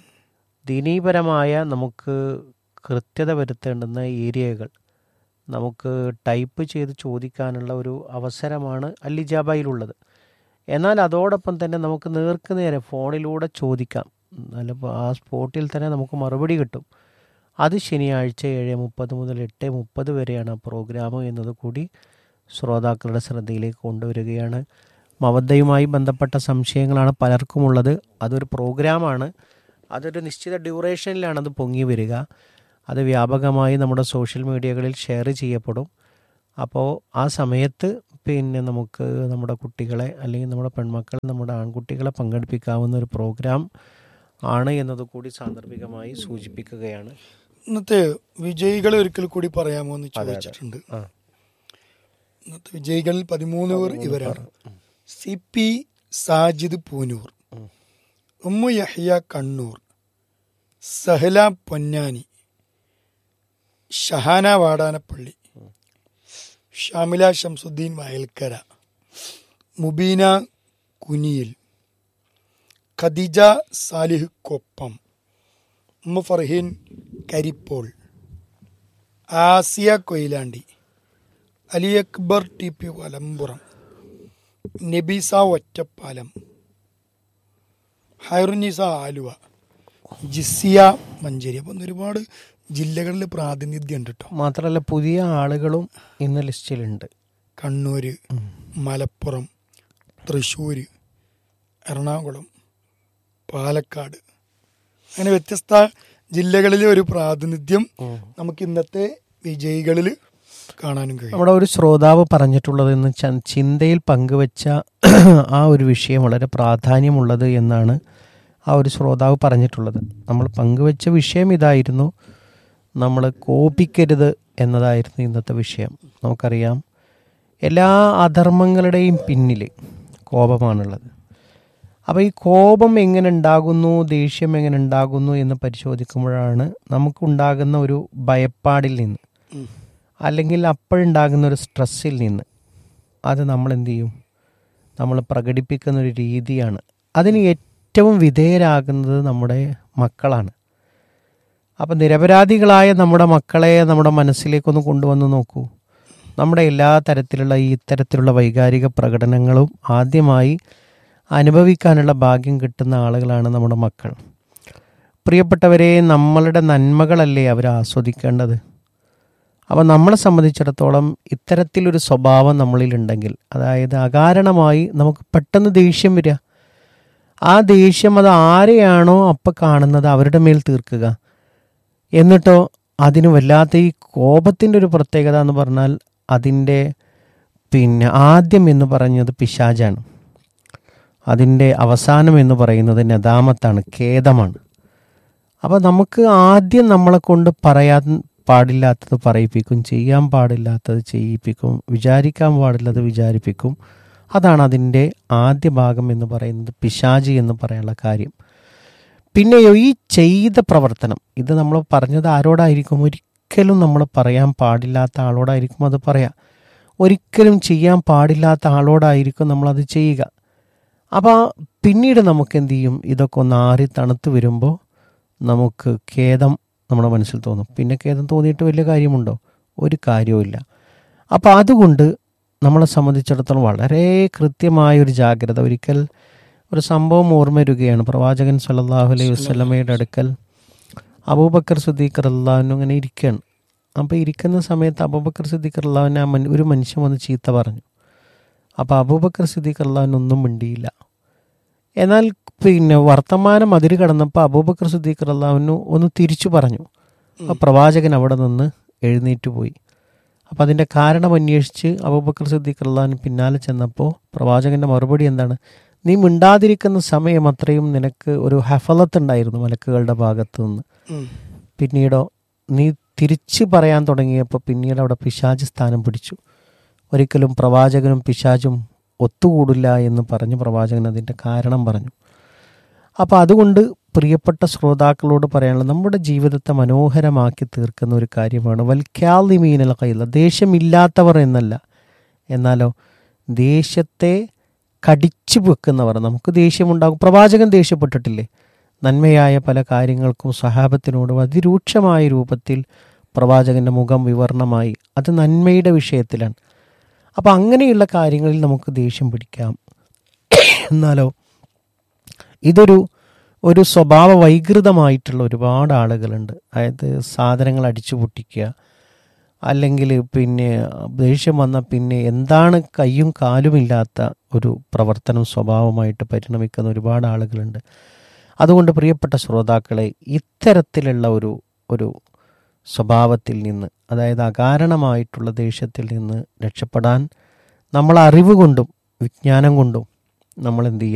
ദീനീപരമായ നമുക്ക് കൃത്യത വരുത്തേണ്ടുന്ന ഏരിയകൾ നമുക്ക് ടൈപ്പ് ചെയ്ത് ചോദിക്കാനുള്ള ഒരു അവസരമാണ് അല്ലിജാബയിലുള്ളത് എന്നാൽ അതോടൊപ്പം തന്നെ നമുക്ക് നേർക്ക് നേരെ ഫോണിലൂടെ ചോദിക്കാം നല്ല ആ സ്പോട്ടിൽ തന്നെ നമുക്ക് മറുപടി കിട്ടും അത് ശനിയാഴ്ച ഏഴ് മുപ്പത് മുതൽ എട്ട് മുപ്പത് വരെയാണ് ആ പ്രോഗ്രാം എന്നത് കൂടി ശ്രോതാക്കളുടെ ശ്രദ്ധയിലേക്ക് കൊണ്ടുവരികയാണ് മവദ്ദയുമായി ബന്ധപ്പെട്ട സംശയങ്ങളാണ് പലർക്കുമുള്ളത് അതൊരു പ്രോഗ്രാമാണ് അതൊരു നിശ്ചിത ഡ്യൂറേഷനിലാണ് അത് പൊങ്ങി വരിക അത് വ്യാപകമായി നമ്മുടെ സോഷ്യൽ മീഡിയകളിൽ ഷെയർ ചെയ്യപ്പെടും അപ്പോൾ ആ സമയത്ത് പിന്നെ നമുക്ക് നമ്മുടെ കുട്ടികളെ അല്ലെങ്കിൽ നമ്മുടെ പെൺമക്കൾ നമ്മുടെ ആൺകുട്ടികളെ പങ്കെടുപ്പിക്കാവുന്ന ഒരു പ്രോഗ്രാം ആണ് എന്നത് കൂടി സാന്ദർഭികമായി സൂചിപ്പിക്കുകയാണ് ഇന്നത്തെ വിജയികളെ ഒരിക്കൽ കൂടി പറയാമോ എന്ന് അതെ. ചോദിച്ചിട്ടുണ്ട് ആ ഇന്നത്തെ വിജയികളിൽ പതിമൂന്ന് പേർ ഇവരാണ് സി പി സാജിദ് പൂനൂർ ഉം. ഉമ്മു യഹ്യ കണ്ണൂർ സഹല പൊന്നാനി ഷഹാന വാടാനപ്പള്ളി ഷാമില ഷംസുദ്ദീൻ വയൽക്കര മുബീന കുനിയിൽ ഖദീജ സാലിഹ് കൊപ്പം ഉമ്മ ഫർഹീൻ കരിപ്പോൾ ആസിയ കൊയിലാണ്ടി അലി അക്ബർ ടി പി വലമ്പുറം നബീസ ഒറ്റപ്പാലം ഹൈറുനിസ ആലുവ ജിസിയ മഞ്ചേരി അപ്പം ഒരുപാട് ജില്ലകളിൽ പ്രാതിനിധ്യം ഉണ്ട് കേട്ടോ മാത്രമല്ല പുതിയ ആളുകളും ഇന്ന് ലിസ്റ്റിലുണ്ട് കണ്ണൂര് മലപ്പുറം തൃശ്ശൂർ എറണാകുളം പാലക്കാട് അങ്ങനെ വ്യത്യസ്ത ജില്ലകളിലെ ഒരു പ്രാതിനിധ്യം നമുക്ക് ഇന്നത്തെ വിജയികളിൽ കാണാനും കഴിയും നമ്മുടെ ഒരു ശ്രോതാവ് പറഞ്ഞിട്ടുള്ളത് എന്ന് ച- ചിന്തയിൽ പങ്കുവച്ച ആ ഒരു വിഷയം വളരെ പ്രാധാന്യമുള്ളത് എന്നാണ് ആ ഒരു ശ്രോതാവ് പറഞ്ഞിട്ടുള്ളത് നമ്മൾ പങ്കുവച്ച വിഷയം ഇതായിരുന്നു നമ്മൾ കോപിക്കരുത് എന്നതായിരുന്നു ഇന്നത്തെ വിഷയം നമുക്കറിയാം എല്ലാ അധർമ്മങ്ങളുടെയും പിന്നിൽ കോപമാണുള്ളത് അപ്പോൾ ഈ കോപം എങ്ങനെ ഉണ്ടാകുന്നു ദേഷ്യം എങ്ങനെ ഉണ്ടാകുന്നു എന്ന് പരിശോധിക്കുമ്പോഴാണ് നമുക്കുണ്ടാകുന്ന ഒരു ഭയപ്പാടിൽ നിന്ന് ഉം. അല്ലെങ്കിൽ അപ്പോഴുണ്ടാകുന്ന ഒരു സ്ട്രെസ്സിൽ നിന്ന് അത് നമ്മൾ എന്ത് ചെയ്യും നമ്മൾ പ്രകടിപ്പിക്കുന്ന ഒരു രീതിയാണ് അതിന് ഏറ്റവും വിധേയരാകുന്നത് നമ്മുടെ മക്കളാണ് അപ്പം നിരപരാധികളായ നമ്മുടെ മക്കളെ നമ്മുടെ മനസ്സിലേക്കൊന്ന് കൊണ്ടുവന്ന് നോക്കൂ നമ്മുടെ എല്ലാ തരത്തിലുള്ള ഈ ഇത്തരത്തിലുള്ള വൈകാരിക പ്രകടനങ്ങളും ആദ്യമായി അനുഭവിക്കാനുള്ള ഭാഗ്യം കിട്ടുന്ന ആളുകളാണ് നമ്മുടെ മക്കൾ പ്രിയപ്പെട്ടവരെ നമ്മളുടെ നന്മകളല്ലേ അവർ ആസ്വദിക്കേണ്ടത് അപ്പോൾ നമ്മളെ സംബന്ധിച്ചിടത്തോളം ഇത്തരത്തിലൊരു സ്വഭാവം നമ്മളിലുണ്ടെങ്കിൽ അതായത് അകാരണമായി നമുക്ക് പെട്ടെന്ന് ദേഷ്യം വരിക ആ ദേഷ്യം അത് ആരെയാണോ അപ്പം കാണുന്നത് അവരുടെ മേൽ തീർക്കുക എന്നിട്ടോ അതിന് വല്ലാത്ത ഈ കോപത്തിൻ്റെ ഒരു പ്രത്യേകത എന്ന് പറഞ്ഞാൽ അതിൻ്റെ പിന്നെ ആദ്യം എന്ന് പറഞ്ഞത് പിശാജാണ് അതിൻ്റെ അവസാനം എന്ന് പറയുന്നത് നദാമത്താണ് ഖേദമാണ് അപ്പോൾ നമുക്ക് ആദ്യം നമ്മളെ കൊണ്ട് പറയാൻ പാടില്ലാത്തത് പറയിപ്പിക്കും ചെയ്യാൻ പാടില്ലാത്തത് ചെയ്യിപ്പിക്കും വിചാരിക്കാൻ പാടില്ലാത്തത് വിചാരിപ്പിക്കും അതാണ് അതിൻ്റെ ആദ്യ ഭാഗം എന്ന് പറയുന്നത് പിശാചി എന്ന് പറയാനുള്ള കാര്യം പിന്നെയോ ഈ ചെയ്ത പ്രവർത്തനം ഇത് നമ്മൾ പറഞ്ഞത് ആരോടായിരിക്കും ഒരിക്കലും നമ്മൾ പറയാൻ പാടില്ലാത്ത ആളോടായിരിക്കും അത് പറയാം ഒരിക്കലും ചെയ്യാൻ പാടില്ലാത്ത ആളോടായിരിക്കും നമ്മളത് ചെയ്യുക അപ്പോൾ പിന്നീട് നമുക്ക് എന്ത് ചെയ്യും ഇതൊക്കെ ഒന്ന് ആറി തണുത്ത് വരുമ്പോൾ നമുക്ക് ഖേദം നമ്മുടെ മനസ്സിൽ തോന്നും പിന്നെ ഖേദം തോന്നിയിട്ട് വലിയ കാര്യമുണ്ടോ ഒരു കാര്യവുമില്ല അപ്പോൾ അതുകൊണ്ട് നമ്മളെ സംബന്ധിച്ചിടത്തോളം വളരെ കൃത്യമായ ഒരു ജാഗ്രത ഒരിക്കൽ ഒരു സംഭവം ഓർമ്മ വരികയാണ് പ്രവാചകൻ സല്ലല്ലാഹു അലൈഹി വസ്ലമയുടെ അടുക്കൽ അബൂബക്കർ സുദ്ദീഖർ അള്ളാഹുനും അങ്ങനെ ഇരിക്കുകയാണ് അപ്പോൾ ഇരിക്കുന്ന സമയത്ത് അബൂബക്കർ സിദ്ദീഖർ അള്ളാഹുവിനെ ആ മൻ ഒരു മനുഷ്യൻ വന്ന് ചീത്ത പറഞ്ഞു അപ്പോൾ അബൂബക്കർ സിദ്ദീഖ് അള്ളാഹുനൊന്നും മിണ്ടിയില്ല എന്നാൽ പിന്നെ വർത്തമാനം അതിര് കടന്നപ്പോൾ അബൂബക്കർ സിദ്ദീഖ് അള്ളാഹുനു ഒന്ന് തിരിച്ചു പറഞ്ഞു ആ പ്രവാചകൻ അവിടെ നിന്ന് എഴുന്നേറ്റ് പോയി അപ്പോൾ അതിൻ്റെ കാരണം അന്വേഷിച്ച് അബൂബക്കർ സിദ്ദീഖ് അള്ളാഹുന് പിന്നാലെ ചെന്നപ്പോൾ പ്രവാചകൻ്റെ മറുപടി എന്താണ് നീ മിണ്ടാതിരിക്കുന്ന സമയം അത്രയും നിനക്ക് ഒരു ഹഫലത്ത് ഉണ്ടായിരുന്നു മലക്കുകളുടെ ഭാഗത്തു നിന്ന് ഉം. പിന്നീടോ നീ തിരിച്ച് പറയാൻ തുടങ്ങിയപ്പോൾ പിന്നീട് അവിടെ പിശാജ് സ്ഥാനം പിടിച്ചു ഒരിക്കലും പ്രവാചകനും പിശാചും ഒത്തുകൂടില്ല എന്ന് പറഞ്ഞ് പ്രവാചകൻ അതിൻ്റെ കാരണം പറഞ്ഞു അപ്പോൾ അതുകൊണ്ട് പ്രിയപ്പെട്ട ശ്രോതാക്കളോട് പറയാനുള്ളത് നമ്മുടെ ജീവിതത്തെ മനോഹരമാക്കി തീർക്കുന്ന ഒരു കാര്യമാണ് വൽക്യാലി മീനൽ കയ്യില്ല ദേഷ്യമില്ലാത്തവർ എന്നല്ല എന്നാലോ ദേഷ്യത്തെ കടിച്ചു വെക്കുന്നവർ നമുക്ക് ദേഷ്യമുണ്ടാകും പ്രവാചകൻ ദേഷ്യപ്പെട്ടിട്ടില്ലേ നന്മയായ പല കാര്യങ്ങൾക്കും സഹാബത്തിനോടും അതിരൂക്ഷമായ രൂപത്തിൽ പ്രവാചകൻ്റെ മുഖം വിവരണമായി അത് നന്മയുടെ വിഷയത്തിലാണ് അപ്പോൾ അങ്ങനെയുള്ള കാര്യങ്ങളിൽ നമുക്ക് ദേഷ്യം പിടിക്കാം എന്നാലോ ഇതൊരു ഒരു സ്വഭാവ വൈകൃതമായിട്ടുള്ള ഒരുപാട് ആളുകളുണ്ട് അതായത് സാധനങ്ങൾ അടിച്ചു പൊട്ടിക്കുക അല്ലെങ്കിൽ പിന്നെ ദേഷ്യം വന്ന പിന്നെ എന്താണ് കയ്യും കാലുമില്ലാത്ത ഒരു പ്രവർത്തനം സ്വഭാവമായിട്ട് പരിണമിക്കുന്ന ഒരുപാട് ആളുകളുണ്ട് അതുകൊണ്ട് പ്രിയപ്പെട്ട ശ്രോതാക്കളെ ഇത്തരത്തിലുള്ള ഒരു ഒരു സ്വഭാവത്തിൽ നിന്ന് അതായത് അകാരണമായിട്ടുള്ള ദേഷ്യത്തിൽ നിന്ന് രക്ഷപ്പെടാൻ നമ്മൾ അറിവ് കൊണ്ടും വിജ്ഞാനം കൊണ്ടും നമ്മൾ എന്ത് ചെയ്യുക